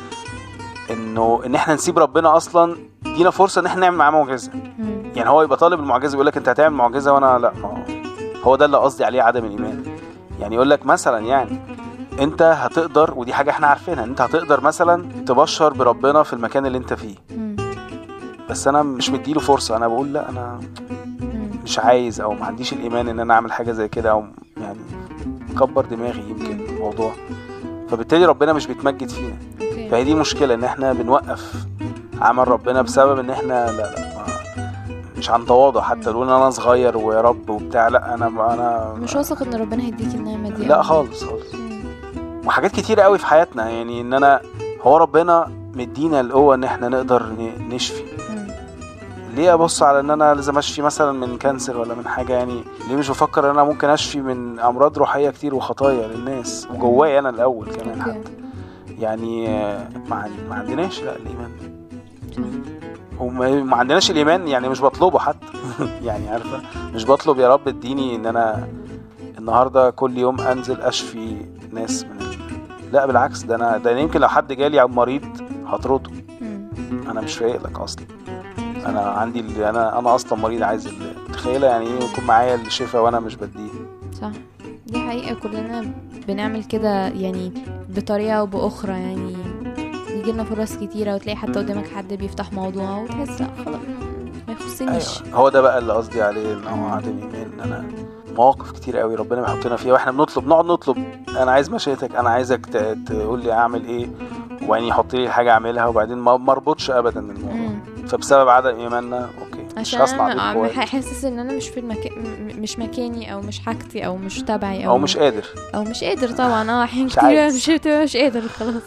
Speaker 1: انه ان احنا نسيب ربنا اصلا دينا فرصه ان احنا نعمل معاه معجزه
Speaker 2: مم.
Speaker 1: يعني هو يبقى طالب المعجزه يقول لك انت هتعمل معجزه وانا لا ما هو هو ده اللي قصدي عليه عدم الايمان يعني يقول لك مثلا يعني انت هتقدر ودي حاجه احنا عارفينها انت هتقدر مثلا تبشر بربنا في المكان اللي انت فيه
Speaker 2: مم.
Speaker 1: بس انا مش مديله فرصه انا بقول لا انا
Speaker 2: مم.
Speaker 1: مش عايز او ما عنديش الايمان ان انا اعمل حاجه زي كده او يعني كبر دماغي يمكن الموضوع فبالتالي ربنا مش بيتمجد فينا
Speaker 2: اوكي
Speaker 1: فهي دي مشكله ان احنا بنوقف عمل ربنا بسبب ان احنا لا لا ما مش عن تواضع حتى تقول انا صغير ويا رب وبتاع لا انا انا
Speaker 2: مش واثق ان ربنا هيديك النعمه دي
Speaker 1: لا
Speaker 2: أو-
Speaker 1: خالص خالص
Speaker 2: مم.
Speaker 1: وحاجات كتيرة قوي في حياتنا يعني ان انا هو ربنا مدينا القوه ان احنا نقدر ن- نشفي
Speaker 2: مم.
Speaker 1: ليه ابص على ان انا لازم اشفي مثلا من كانسر ولا من حاجه يعني ليه مش بفكر ان انا ممكن اشفي من امراض روحيه كتير وخطايا للناس وجوايا انا الاول كمان
Speaker 2: اوكي
Speaker 1: حتى يعني آه، ما عن- ما عندناش لا الايمان
Speaker 2: صح.
Speaker 1: وما ما عندناش الايمان يعني مش بطلبه حتى يعني عارفه مش بطلب يا رب اديني ان انا النهارده كل يوم انزل اشفي ناس من ال... لا بالعكس ده انا ده أنا يمكن لو حد جالي مريض هطرده
Speaker 2: مم.
Speaker 1: انا مش فايق لك اصلا انا عندي اللي انا انا اصلا مريض عايز ال- متخيله يعني ايه يكون معايا الشفاء وانا مش بديه
Speaker 2: صح دي حقيقة كلنا بنعمل كده يعني بطريقة أو بأخرى يعني يجي لنا فرص كتيرة وتلاقي حتى قدامك حد بيفتح موضوع وتحس لا خلاص ما يخصنيش
Speaker 1: ايوه هو ده بقى اللي قصدي عليه ان هو عدم ايمان ان انا مواقف كتير قوي ربنا بيحطنا فيها واحنا بنطلب نقعد نطلب انا عايز مشيئتك انا عايزك ت- تقول لي اعمل ايه وبعدين يحط لي حاجه اعملها وبعدين ما ما اربطش ابدا الموضوع
Speaker 2: مم.
Speaker 1: فبسبب عدم ايماننا اوكي مش
Speaker 2: عشان
Speaker 1: هصنع
Speaker 2: انا
Speaker 1: بيه
Speaker 2: م-
Speaker 1: كويس.
Speaker 2: حاسس ان انا مش في المكان مش مكاني او مش حاجتي او مش تبعي او
Speaker 1: او مش قادر
Speaker 2: او مش قادر طبعا اه احيان
Speaker 1: مش
Speaker 2: كتير
Speaker 1: عايز.
Speaker 2: مش بتبقى مش قادر خلاص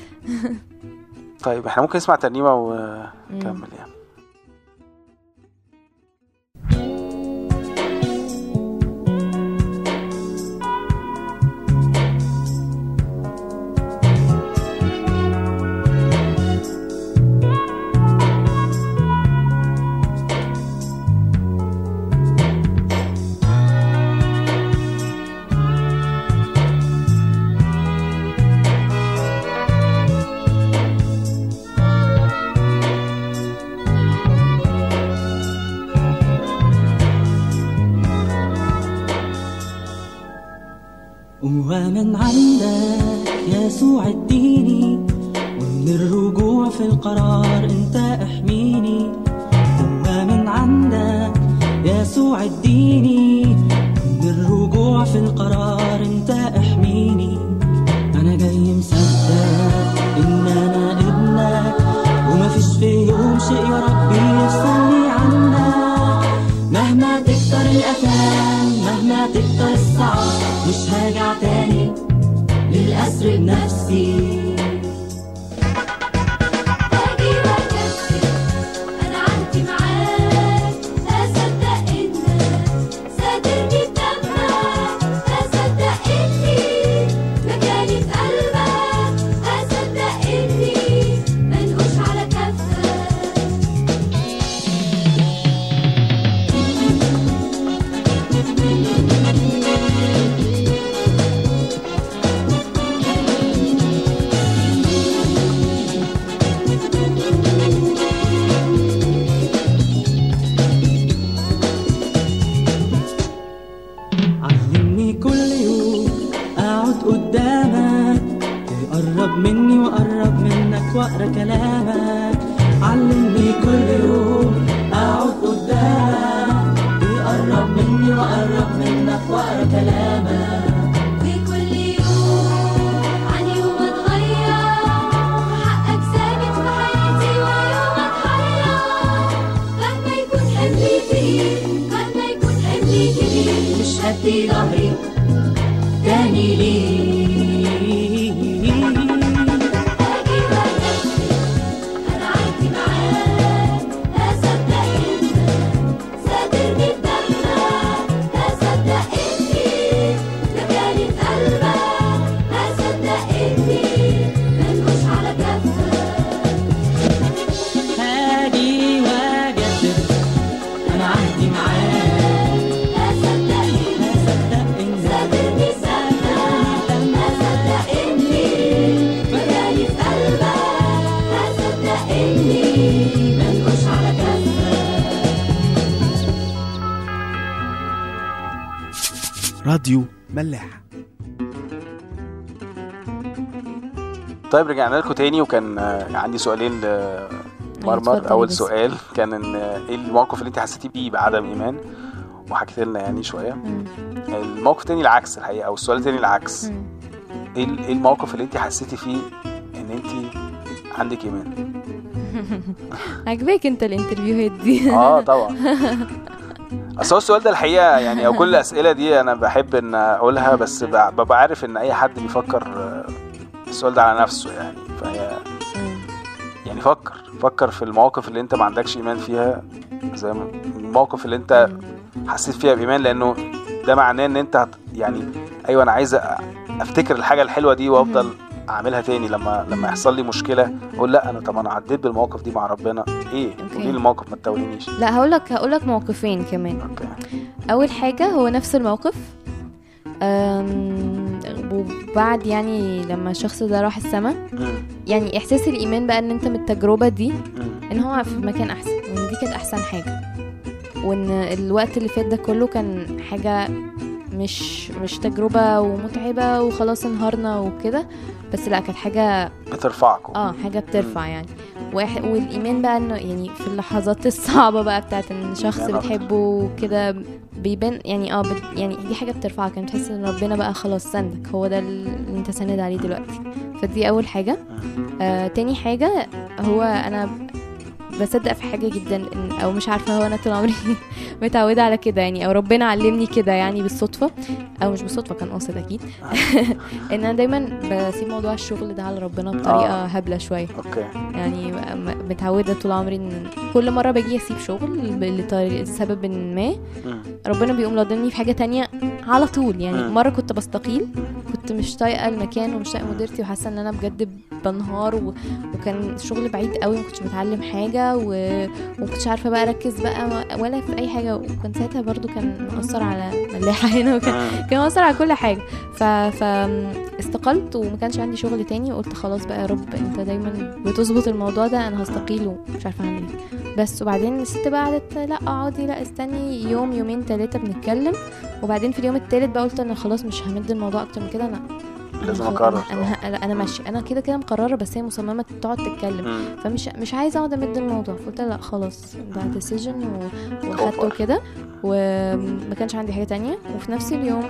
Speaker 1: طيب احنا ممكن نسمع ترنيمه
Speaker 2: مم.
Speaker 1: ونكمل يعني
Speaker 5: ومن عندك يسوع اديني ومن الرجوع في القرار انت احميني ومن عندك يسوع اديني ومن الرجوع في القرار انت احميني انا جاي مصدق ان انا ابنك ومفيش في يوم شيء يا ربي يفصلني عنك مهما تكتر الأثام مهما تكتر الصعب مش هرجع تاني للأسر بنفسي
Speaker 4: باجي وأكفي أنا عندي معاك أصدق إنك
Speaker 5: قرب مني وقرب منك واقرا كلامك علمني كل يوم اقعد قدامك قرب مني وقرب منك واقرا كلامك
Speaker 3: وكل يوم عن يوم اتغير حقك ثابت في حياتي ويوم اتحير مهما يكون حملي تقيل مهما يكون حملي تقيل مش هدي ظهري تاني ليه اجي واكفي انا عندي معاك اصدق انت ساترني بدمك اصدق اني مكاني في قلبك اصدق اني ملوش على كفك
Speaker 5: هاجي واجدد انا عهدي معاك
Speaker 3: اصدق اني
Speaker 5: هصدق انك
Speaker 3: ساترني سنة اصدق اني مكاني في قلبك اصدق اني ملوش على كفك
Speaker 6: راديو ملاح
Speaker 1: طيب رجعنا لكم تاني وكان آه، عندي سؤالين لمرمر
Speaker 2: اتفضلي
Speaker 1: اول
Speaker 2: بس.
Speaker 1: سؤال كان ان آه، ايه الموقف اللي انت حسيتي بيه بعدم ايمان وحكيت لنا يعني شويه
Speaker 2: مم.
Speaker 1: الموقف التاني العكس الحقيقه او السؤال التاني العكس
Speaker 2: مم.
Speaker 1: ايه ال- ايه الموقف اللي انت حسيتي فيه ان انت عندك ايمان
Speaker 2: عجباك انت الانترفيوهات دي
Speaker 1: اه طبعا اصل هو السؤال ده الحقيقه يعني او كل الاسئله دي انا بحب ان اقولها بس ب- ببقى عارف ان اي حد بيفكر آه، السؤال ده على نفسه يعني فهي
Speaker 2: مم.
Speaker 1: يعني فكر فكر في المواقف اللي انت ما عندكش ايمان فيها زي ما المواقف اللي انت حسيت فيها بايمان لانه ده معناه ان انت هت- يعني ايوه انا عايز أ- افتكر الحاجه الحلوه دي وافضل اعملها تاني لما لما يحصل لي مشكله اقول لا انا طب انا عديت بالمواقف دي مع ربنا ايه
Speaker 2: أوكي.
Speaker 1: قولي لي الموقف ما تتوهنيش
Speaker 2: لا هقول لك هقول لك موقفين كمان
Speaker 1: اوكي
Speaker 2: اول حاجه هو نفس الموقف أم، وبعد يعني لما الشخص ده راح السما
Speaker 1: مم.
Speaker 2: يعني احساس الايمان بقى ان انت من التجربه دي
Speaker 1: مم.
Speaker 2: ان هو في مكان احسن وان دي كانت احسن حاجه وان الوقت اللي فات ده كله كان حاجه مش مش تجربه ومتعبه وخلاص انهارنا وكده بس لا كانت حاجه
Speaker 1: بترفعكم
Speaker 2: اه حاجه بترفع يعني واحد والايمان بقى انه يعني في اللحظات الصعبه بقى بتاعت ان شخص
Speaker 1: إيمان أكتر.
Speaker 2: بتحبه وكده بيبان يعني اه بت يعني دي حاجه بترفعك يعني بتحس ان ربنا بقى خلاص سندك هو ده اللي انت ساند عليه دلوقتي فدي اول حاجه آه تاني حاجه هو انا بصدق في حاجه جدا إن او مش عارفه هو انا طول عمري متعوده على كده يعني او ربنا علمني كده يعني بالصدفه او مش بالصدفه كان قاصد اكيد ان انا دايما بسيب موضوع الشغل ده على ربنا بطريقه
Speaker 1: آه.
Speaker 2: هبله شويه
Speaker 1: اوكي
Speaker 2: يعني م- متعوده طول عمري ان كل مره باجي اسيب شغل ب- لطريق- لسبب ما
Speaker 1: مم.
Speaker 2: ربنا بيقوم لضمني في حاجه تانية على طول يعني
Speaker 1: مم.
Speaker 2: مره كنت بستقيل كنت مش طايقه المكان ومش طايقه مديرتي وحاسه ان انا بجد بنهار و... وكان الشغل بعيد قوي ما كنتش بتعلم حاجه و... وما كنتش عارفه بقى اركز بقى ولا في اي حاجه وكان ساعتها برضو كان مأثر على ملاحه هنا وكان
Speaker 1: مم.
Speaker 2: كان مأثر على كل حاجه ف... ف استقلت وما كانش عندي شغل تاني وقلت خلاص بقى يا رب انت دايما بتظبط الموضوع ده انا هستقيل ومش عارفه اعمل ايه بس وبعدين الست بقى قعدت لا اقعدي لا استني يوم يومين ثلاثه بنتكلم وبعدين في اليوم الثالث بقى قلت انا خلاص مش همد الموضوع اكتر من كده انا
Speaker 1: لازم
Speaker 2: أنا خلاص-
Speaker 1: اقرر
Speaker 2: انا انا, أنا, أنا ماشي انا كده كده مقرره بس هي مصممه تقعد تتكلم
Speaker 1: مم.
Speaker 2: فمش مش عايزه اقعد امد الموضوع فقلت لها لا خلاص ده ديسيجن واخدته
Speaker 1: أوفر.
Speaker 2: كده وما كانش عندي حاجه تانية وفي نفس اليوم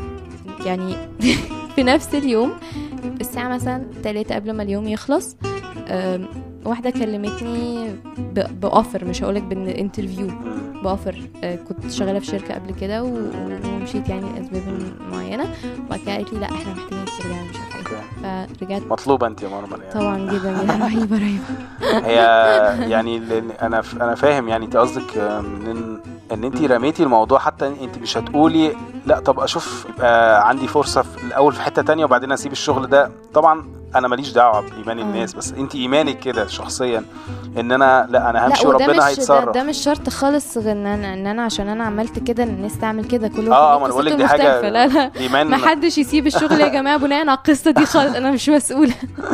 Speaker 2: يعني في نفس اليوم الساعه مثلا تلاتة قبل ما اليوم يخلص أم، واحده كلمتني ب- باوفر مش هقولك بالانترفيو
Speaker 1: مم.
Speaker 2: باوفر آه، كنت شغاله في شركه قبل كده و- ومشيت يعني لاسباب معينه وبعد كده قالت لي لا احنا محتاجين ترجعي مش عارفه
Speaker 1: اوكي
Speaker 2: ايه فرجعت
Speaker 1: مطلوبه انت يا مرمر يعني
Speaker 2: طبعا جدا جدا رهيبه رهيبه
Speaker 1: هي يعني لأن انا ف- انا فاهم يعني انت قصدك ان ان انت رميتي الموضوع حتى انت مش هتقولي لا طب اشوف يبقى عندي فرصه في الاول في حته تانية وبعدين اسيب الشغل ده طبعا انا ماليش دعوه بايمان
Speaker 2: آه.
Speaker 1: الناس بس انت ايمانك كده شخصيا ان انا لا انا همشي
Speaker 2: لا وده
Speaker 1: وربنا
Speaker 2: مش ده,
Speaker 1: هيتصرف
Speaker 2: ده مش شرط خالص غير ان انا ان انا عشان انا عملت كده ان الناس تعمل كده كل
Speaker 1: اه
Speaker 2: واحد
Speaker 1: ما انا
Speaker 2: ليه
Speaker 1: بقول لك
Speaker 2: قصته
Speaker 1: دي حاجه
Speaker 2: المختلفة. لا لا
Speaker 1: ايمان
Speaker 2: ما حدش يسيب الشغل يا جماعه بناء على القصه دي خالص انا مش مسؤوله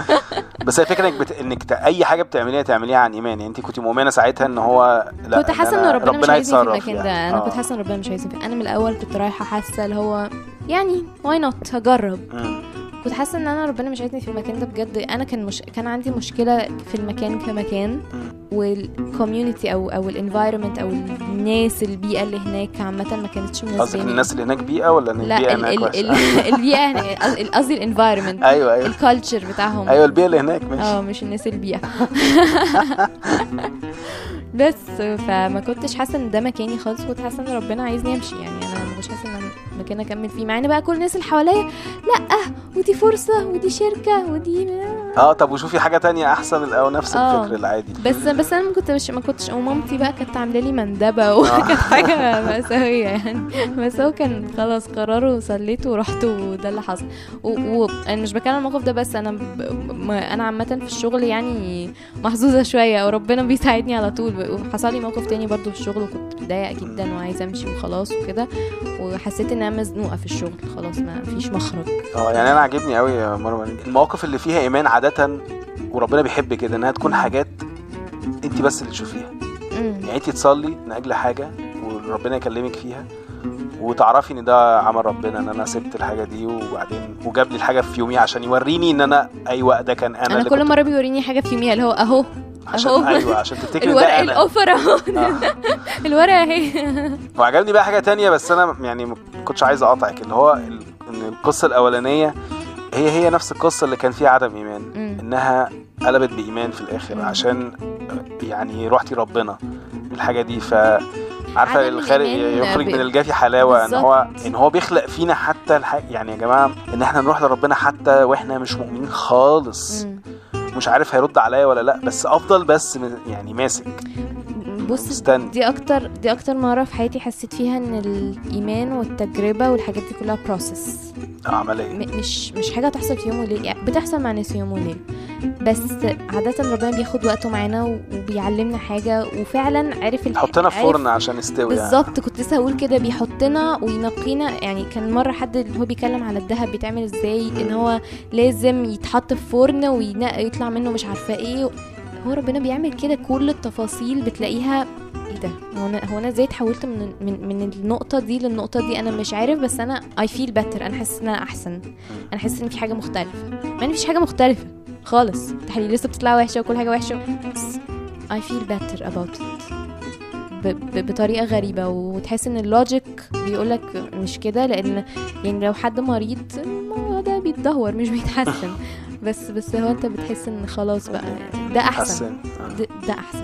Speaker 1: بس هي الفكره انك بت... انك ت... اي حاجه بتعمليها تعمليها عن ايمان يعني انت كنت مؤمنه ساعتها ان هو لا
Speaker 2: كنت حاسه
Speaker 1: أنا-
Speaker 2: ان ربنا, مش عايزني في
Speaker 1: هيتصرف
Speaker 2: المكان ده
Speaker 1: يعني.
Speaker 2: انا
Speaker 1: آه.
Speaker 2: كنت حاسه ان ربنا مش عايزني فيه انا من الاول كنت رايحه حاسه اللي هو يعني واي نوت هجرب
Speaker 1: مم.
Speaker 2: كنت حاسه ان انا ربنا مش عايزني في المكان ده بجد انا كان مش كان عندي مشكله في المكان كمكان والكوميونتي او او الانفايرمنت او الناس البيئه اللي هناك عامه ما كانتش
Speaker 1: قصدك
Speaker 2: مناسباني
Speaker 1: الناس اللي هناك بيئه ولا ان
Speaker 2: لا
Speaker 1: البيئه
Speaker 2: ال
Speaker 1: هناك
Speaker 2: ال
Speaker 1: وحشة؟
Speaker 2: ال البيئه هنا- قصدي الانفايرمنت
Speaker 1: ايوه ايوه
Speaker 2: الكالتشر بتاعهم
Speaker 1: ايوه البيئه اللي هناك ماشي
Speaker 2: اه مش الناس البيئة بس فما كنتش حاسه ان ده مكاني خالص كنت حاسه ان ربنا عايزني امشي يعني انا ما كنتش حاسه ان أنا مكان اكمل فيه مع ان بقى كل الناس اللي حواليا لا ودي فرصه ودي شركه ودي
Speaker 1: اه طب وشوفي حاجه تانية احسن او نفس
Speaker 2: آه.
Speaker 1: الفكر العادي
Speaker 2: بس بس انا ما كنتش ما كنتش ومامتي بقى كانت عامله لي مندبه وكانت حاجه مأساويه يعني بس هو كان خلاص قراره وصليت ورحت وده اللي حصل وانا مش بتكلم عن الموقف ده بس انا ب... ما انا عامه في الشغل يعني محظوظه شويه وربنا بيساعدني على طول وحصل لي موقف تاني برضو في الشغل وكنت متضايقه جدا وعايزه امشي وخلاص وكده وحسيت ان انا مزنوقه في الشغل خلاص ما فيش مخرج
Speaker 1: اه يعني انا عاجبني قوي يا مروه المواقف اللي فيها ايمان عاده وربنا بيحب كده انها تكون حاجات انت بس اللي تشوفيها
Speaker 2: مم.
Speaker 1: يعني انت تصلي من اجل حاجه وربنا يكلمك فيها وتعرفي ان ده عمل ربنا ان انا سبت الحاجه دي وبعدين وجاب لي الحاجه في يومي عشان يوريني ان انا ايوه ده كان انا,
Speaker 2: انا
Speaker 1: اللي
Speaker 2: كل
Speaker 1: كنت-
Speaker 2: مره بيوريني حاجه في يوميها اللي هو اهو
Speaker 1: عشان
Speaker 2: أهو.
Speaker 1: ايوه عشان تفتكري ان
Speaker 2: الورق
Speaker 1: ده انا
Speaker 2: الاوفر اهو
Speaker 1: آه.
Speaker 2: الورقه اهي
Speaker 1: وعجبني بقى حاجه تانية بس انا يعني ما كنتش عايز اقاطعك اللي هو ال- ان القصه الاولانيه هي هي نفس القصه اللي كان فيها عدم ايمان
Speaker 2: مم.
Speaker 1: انها قلبت بايمان في الاخر
Speaker 2: مم.
Speaker 1: عشان يعني روحتي ربنا الحاجه دي ف عارفه
Speaker 2: عدم
Speaker 1: الخارج
Speaker 2: الإيمان
Speaker 1: يخرج
Speaker 2: ب-
Speaker 1: من الجافي حلاوه ان هو
Speaker 2: بالظبط.
Speaker 1: ان هو بيخلق فينا حتى الح... يعني يا جماعه ان احنا نروح لربنا حتى واحنا مش مؤمنين خالص
Speaker 2: مم.
Speaker 1: مش عارف هيرد عليا ولا لا بس افضل بس م- يعني ماسك
Speaker 2: بص
Speaker 1: مستني
Speaker 2: دي اكتر دي اكتر مره في حياتي حسيت فيها ان الايمان والتجربه والحاجات دي كلها بروسس
Speaker 1: عمليه
Speaker 2: مش مش حاجه تحصل في يوم وليله يعني بتحصل مع ناس في يوم وليله بس عاده ربنا بياخد وقته معانا و- وبيعلمنا حاجه وفعلا عرف الح-
Speaker 1: حطنا في
Speaker 2: عرف-
Speaker 1: فرن عشان نستوي يعني.
Speaker 2: بالظبط كنت لسه هقول كده بيحطنا وينقينا يعني كان مره حد اللي هو بيتكلم على الذهب بيتعمل ازاي ان هو لازم يتحط في فرن ويطلع منه مش عارفه ايه هو ربنا بيعمل كده كل التفاصيل بتلاقيها ايه ده هو انا هو انا ازاي اتحولت من من من النقطه دي للنقطه دي انا مش عارف بس انا اي فيل بيتر انا حاسس ان انا احسن انا حاسس ان في حاجه مختلفه مع ان مفيش حاجه مختلفه خالص التحاليل لسه بتطلع وحشه وكل حاجه وحشه بس I feel better about it ب- ب- بطريقه غريبه وتحس ان اللوجيك بيقولك مش كده لان يعني لو حد مريض الموضوع ده بيتدهور مش بيتحسن بس بس هو انت بتحس ان خلاص بقى ده احسن
Speaker 1: حسن
Speaker 2: ده, ده احسن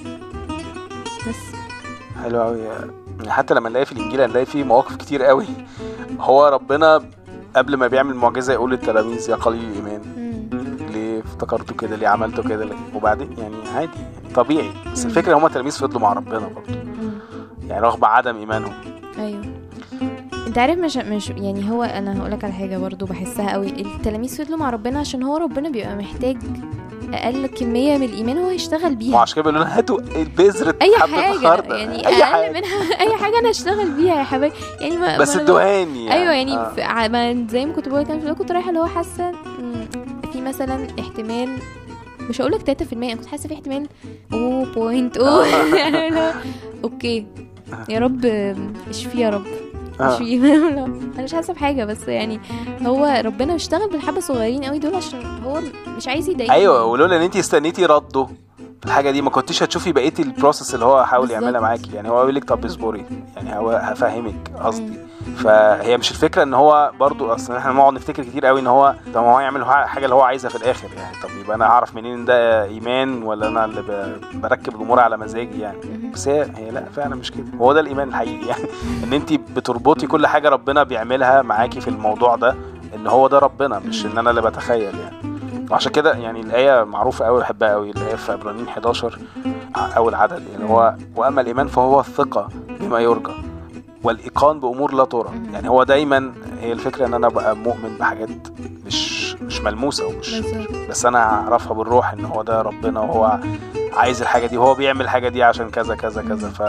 Speaker 2: بس
Speaker 1: حلو قوي يعني حتى لما نلاقي في الانجيل هنلاقي فيه مواقف كتير قوي هو ربنا قبل ما بيعمل معجزه يقول للتلاميذ يا قليل الايمان
Speaker 2: مم.
Speaker 1: ليه افتكرتوا كده ليه عملتوا كده ليه؟ وبعدين يعني عادي يعني طبيعي بس
Speaker 2: مم.
Speaker 1: الفكره هما التلاميذ فضلوا مع ربنا برضه
Speaker 2: مم.
Speaker 1: يعني رغم عدم ايمانهم
Speaker 2: ايوه انت عارف مش مش يعني هو انا هقولك على حاجه برضو بحسها قوي التلاميذ فضلوا مع ربنا عشان هو ربنا بيبقى محتاج اقل كميه من الايمان هو يشتغل بيها
Speaker 1: وعشان كده بيقولوا لنا هاتوا البذرة
Speaker 2: اي
Speaker 1: حبة
Speaker 2: حاجه
Speaker 1: الخردل.
Speaker 2: يعني
Speaker 1: اي
Speaker 2: اقل
Speaker 1: حاجه
Speaker 2: منها اي حاجه انا اشتغل بيها يا حبايبي يعني ما
Speaker 1: بس
Speaker 2: ما-
Speaker 1: الدهان يعني
Speaker 2: ايوه يعني
Speaker 1: آه.
Speaker 2: في ع- ما زي ما كنت بقول كان في الأول كنت رايحه اللي هو حاسه مم، في مثلا احتمال مش هقول لك 3% انا كنت حاسه في احتمال 0.0 يعني اللي هو اوكي يا رب اشفي يا رب
Speaker 1: آه.
Speaker 2: اشفي لا، انا مش حاسه بحاجه بس يعني هو ربنا اشتغل بالحبه الصغيرين قوي دول عشان هو مش عايز يضايقني
Speaker 1: ايوه ولولا ان انت استنيتي رده في الحاجه دي ما كنتيش هتشوفي بقيه البروسيس اللي هو حاول
Speaker 2: بالظبط.
Speaker 1: يعملها معاكي يعني هو يقول لك طب اصبري يعني هو هفهمك قصدي فهي مش الفكره ان هو برضو اصلا احنا بنقعد نفتكر كتير قوي ان هو طب ما هو يعمل حاجه اللي هو عايزها في الاخر يعني طب يبقى انا اعرف منين ان ده ايمان ولا انا اللي ب- بركب الامور على مزاجي يعني
Speaker 2: مهم.
Speaker 1: بس هي هي لا فعلا مش كده هو ده الايمان الحقيقي يعني ان انت بتربطي كل حاجه ربنا بيعملها معاكي في الموضوع ده ان هو ده ربنا مش ان انا اللي بتخيل يعني وعشان كده يعني الايه معروفه قوي بحبها قوي الايه في عبرانيين 11 اول عدد يعني هو واما الايمان فهو الثقه بما يرجى والايقان بامور لا ترى
Speaker 2: مم.
Speaker 1: يعني هو دايما هي الفكره ان انا ابقى مؤمن بحاجات مش مش ملموسه ومش
Speaker 2: بالظبط.
Speaker 1: بس انا اعرفها بالروح ان هو ده ربنا وهو عايز الحاجه دي وهو بيعمل الحاجه دي عشان كذا كذا كذا ف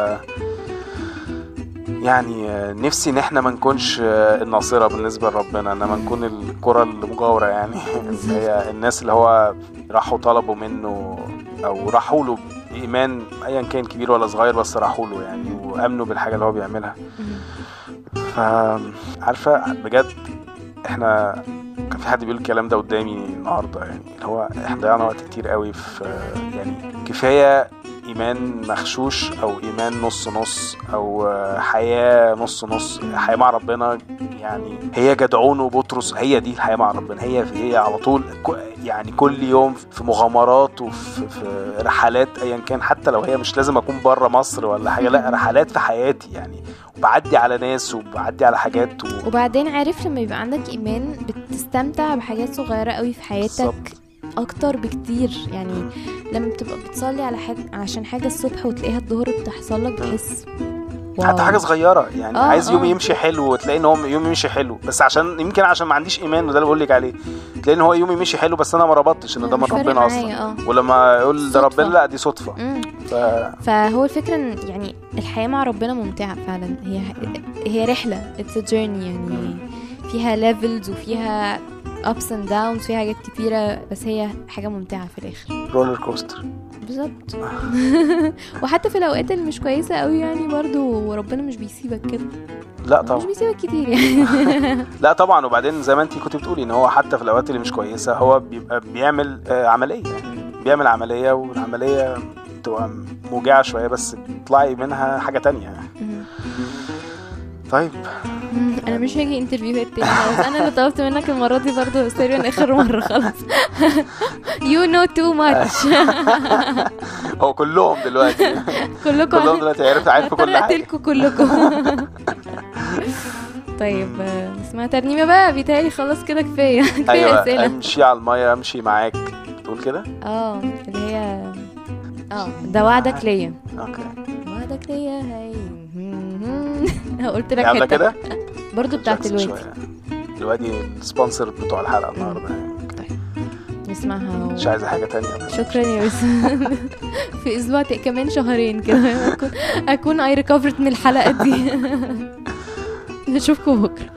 Speaker 1: يعني آه، نفسي ان احنا ما نكونش آه، الناصره بالنسبه لربنا انما نكون الكره المجاوره يعني اللي هي الناس اللي هو راحوا طلبوا منه او راحوا له بايمان ايا كان كبير ولا صغير بس راحوا له يعني وامنوا بالحاجه اللي هو بيعملها
Speaker 2: مهم.
Speaker 1: ف عارفه بجد احنا كان في حد بيقول الكلام ده قدامي النهارده يعني اللي هو احنا ضيعنا وقت كتير قوي في يعني كفايه ايمان مغشوش او ايمان نص نص او آه، حياه نص نص حياه مع ربنا يعني هي جدعون وبطرس هي دي الحياه مع ربنا هي هي على طول ك- يعني كل يوم في مغامرات وفي في رحلات ايا كان حتى لو هي مش لازم اكون بره مصر ولا حاجه لا رحلات في حياتي يعني وبعدي على ناس وبعدي على حاجات و...
Speaker 2: وبعدين عارف لما يبقى عندك ايمان بتستمتع بحاجات صغيره قوي في حياتك
Speaker 1: بالظبط.
Speaker 2: اكتر بكتير يعني لما بتبقى بتصلي على حاجه عشان حاجه الصبح وتلاقيها الظهر بتحصل لك بتحس واو.
Speaker 1: حتى حاجه صغيره يعني
Speaker 2: آه،
Speaker 1: عايز يومي
Speaker 2: آه.
Speaker 1: يمشي حلو وتلاقي ان هو يومي يمشي حلو بس عشان يمكن عشان ما عنديش ايمان وده اللي بقول لك عليه تلاقي ان هو يومي مشي حلو بس انا ما ربطتش ان ده من
Speaker 2: مش فارق
Speaker 1: ربنا
Speaker 2: معايا،
Speaker 1: اصلا
Speaker 2: اه
Speaker 1: ولما يقول ده
Speaker 2: صدفة.
Speaker 1: ربنا لا دي صدفه
Speaker 2: مم.
Speaker 1: ف...
Speaker 2: فهو الفكرة ان يعني الحياة مع ربنا ممتعة فعلا هي هي رحلة it's a journey يعني فيها levels وفيها ups and downs فيها حاجات كتيرة بس هي حاجة ممتعة في الآخر
Speaker 1: رولر كوستر
Speaker 2: بالظبط وحتى في الأوقات اللي مش كويسة قوي يعني برضو ربنا مش بيسيبك كده
Speaker 1: لا
Speaker 2: مش
Speaker 1: طبعا
Speaker 2: بيسيبك كتير يعني
Speaker 1: لا طبعا وبعدين زي ما انت كنت بتقولي ان هو حتى في الاوقات اللي مش كويسه هو بيبقى بيعمل آه، عمليه يعني بيعمل عمليه والعمليه بتبقى موجعه شويه بس بتطلعي منها حاجه تانية طيب
Speaker 2: انا مش هاجي انترفيوهات تاني خلاص انا اللي طلبت منك المره دي برضه بس تقريبا اخر مره خلاص you know too much
Speaker 1: هو كلهم دلوقتي كلهم
Speaker 2: كلكم
Speaker 1: دلوقتي عرف عارف كل حاجه
Speaker 2: قتلكم كلكم طيب آه، نسمع ترنيمه بقى بيتهيألي خلاص كده كفايه كفايه
Speaker 1: ايوه
Speaker 2: اسئله
Speaker 1: امشي على الميه امشي معاك بتقول كده
Speaker 2: اه اللي هي اه ده وعدك ليا
Speaker 1: اوكي
Speaker 2: وعدك ليا هي قلت لك
Speaker 1: عامله
Speaker 2: حته
Speaker 1: كده
Speaker 2: برضو بتاعت
Speaker 1: جاكسون
Speaker 2: الوادي
Speaker 1: شوية. الوادي السبونسر بتوع الحلقه النهارده يعني.
Speaker 2: نسمعها و...
Speaker 1: مش عايزه حاجه تانية
Speaker 2: شكرا يا يوسف في اسبوع ت- كمان شهرين كده اكون اكون اي ريكفرت من الحلقه دي نشوفكم بكره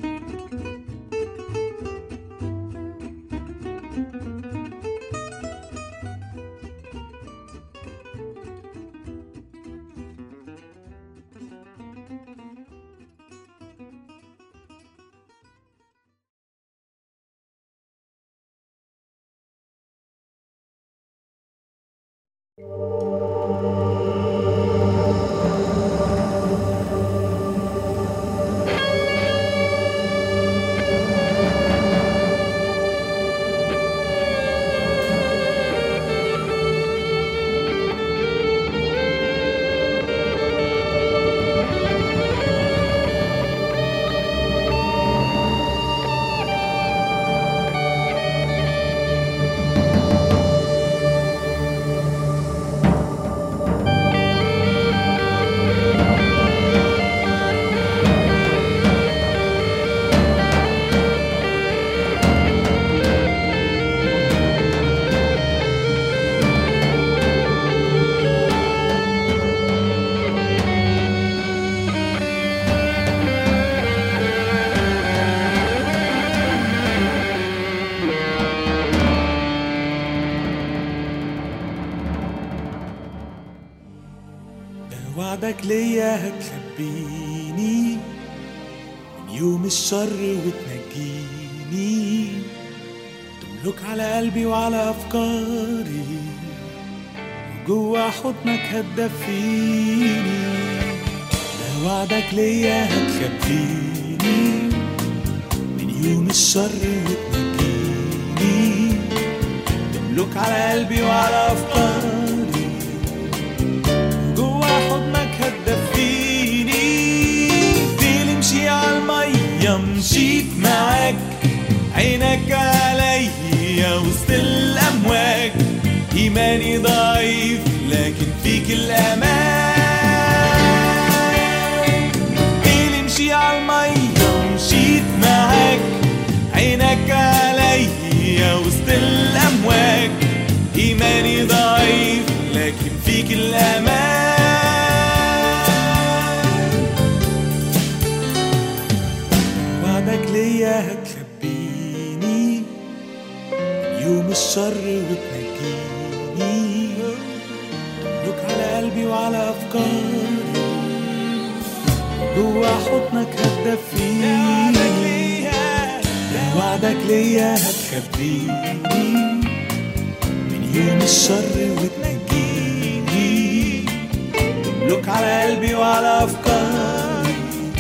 Speaker 7: وعدك ليا هتخبيني من يوم الشر وتنجيني تملك على قلبي وعلى أفكاري وجوا حضنك هتدفيني ده وعدك ليا هتخبيني من يوم الشر وتنجيني تملك على قلبي وعلى أفكاري جوا حضنك هتدفيني ديلي مشي على المية مشيت معاك عينك عليا وسط الأمواج إيماني ضعيف لكن فيك الأمان ديلي مشي على المية مشيت معاك عينك عليا وسط الأمواج إيماني ضعيف لكن فيك الأمان وعدك ليا هتخبيني من يوم الشر وتنجيني تملك على قلبي وعلى أفكاري جوا حضنك هتدفيني وعدك ليا هتخبيني من يوم الشر وتنجيني تملك على قلبي وعلى أفكاري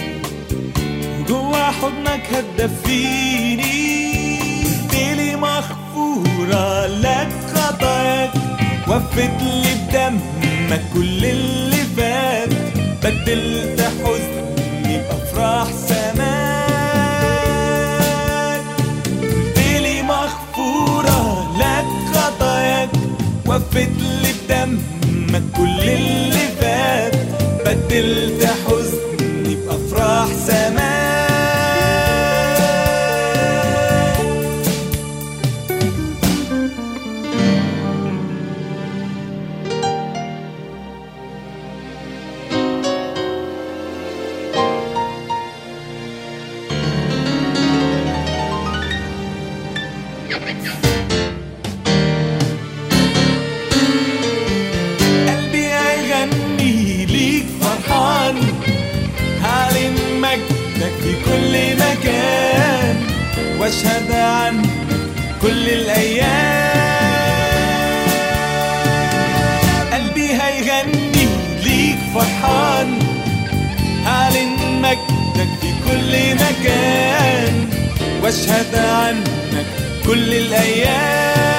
Speaker 7: وجوا حضنك هتدفيني ليلي مغفورة لك خطاياك وفت لي بدمك كل اللي فات بدلت حزني بأفراح سماك ليلي مغفورة لك خطاياك وفت لي بدمك كل اللي فات بدلت حزني بأفراح سماك قلبي هيغني ليك فرحان هعلن مجدك في كل مكان واشهد عنك كل الايام قلبي هيغني ليك فرحان هعلن مجدك في كل مكان واشهد عنك كل الايام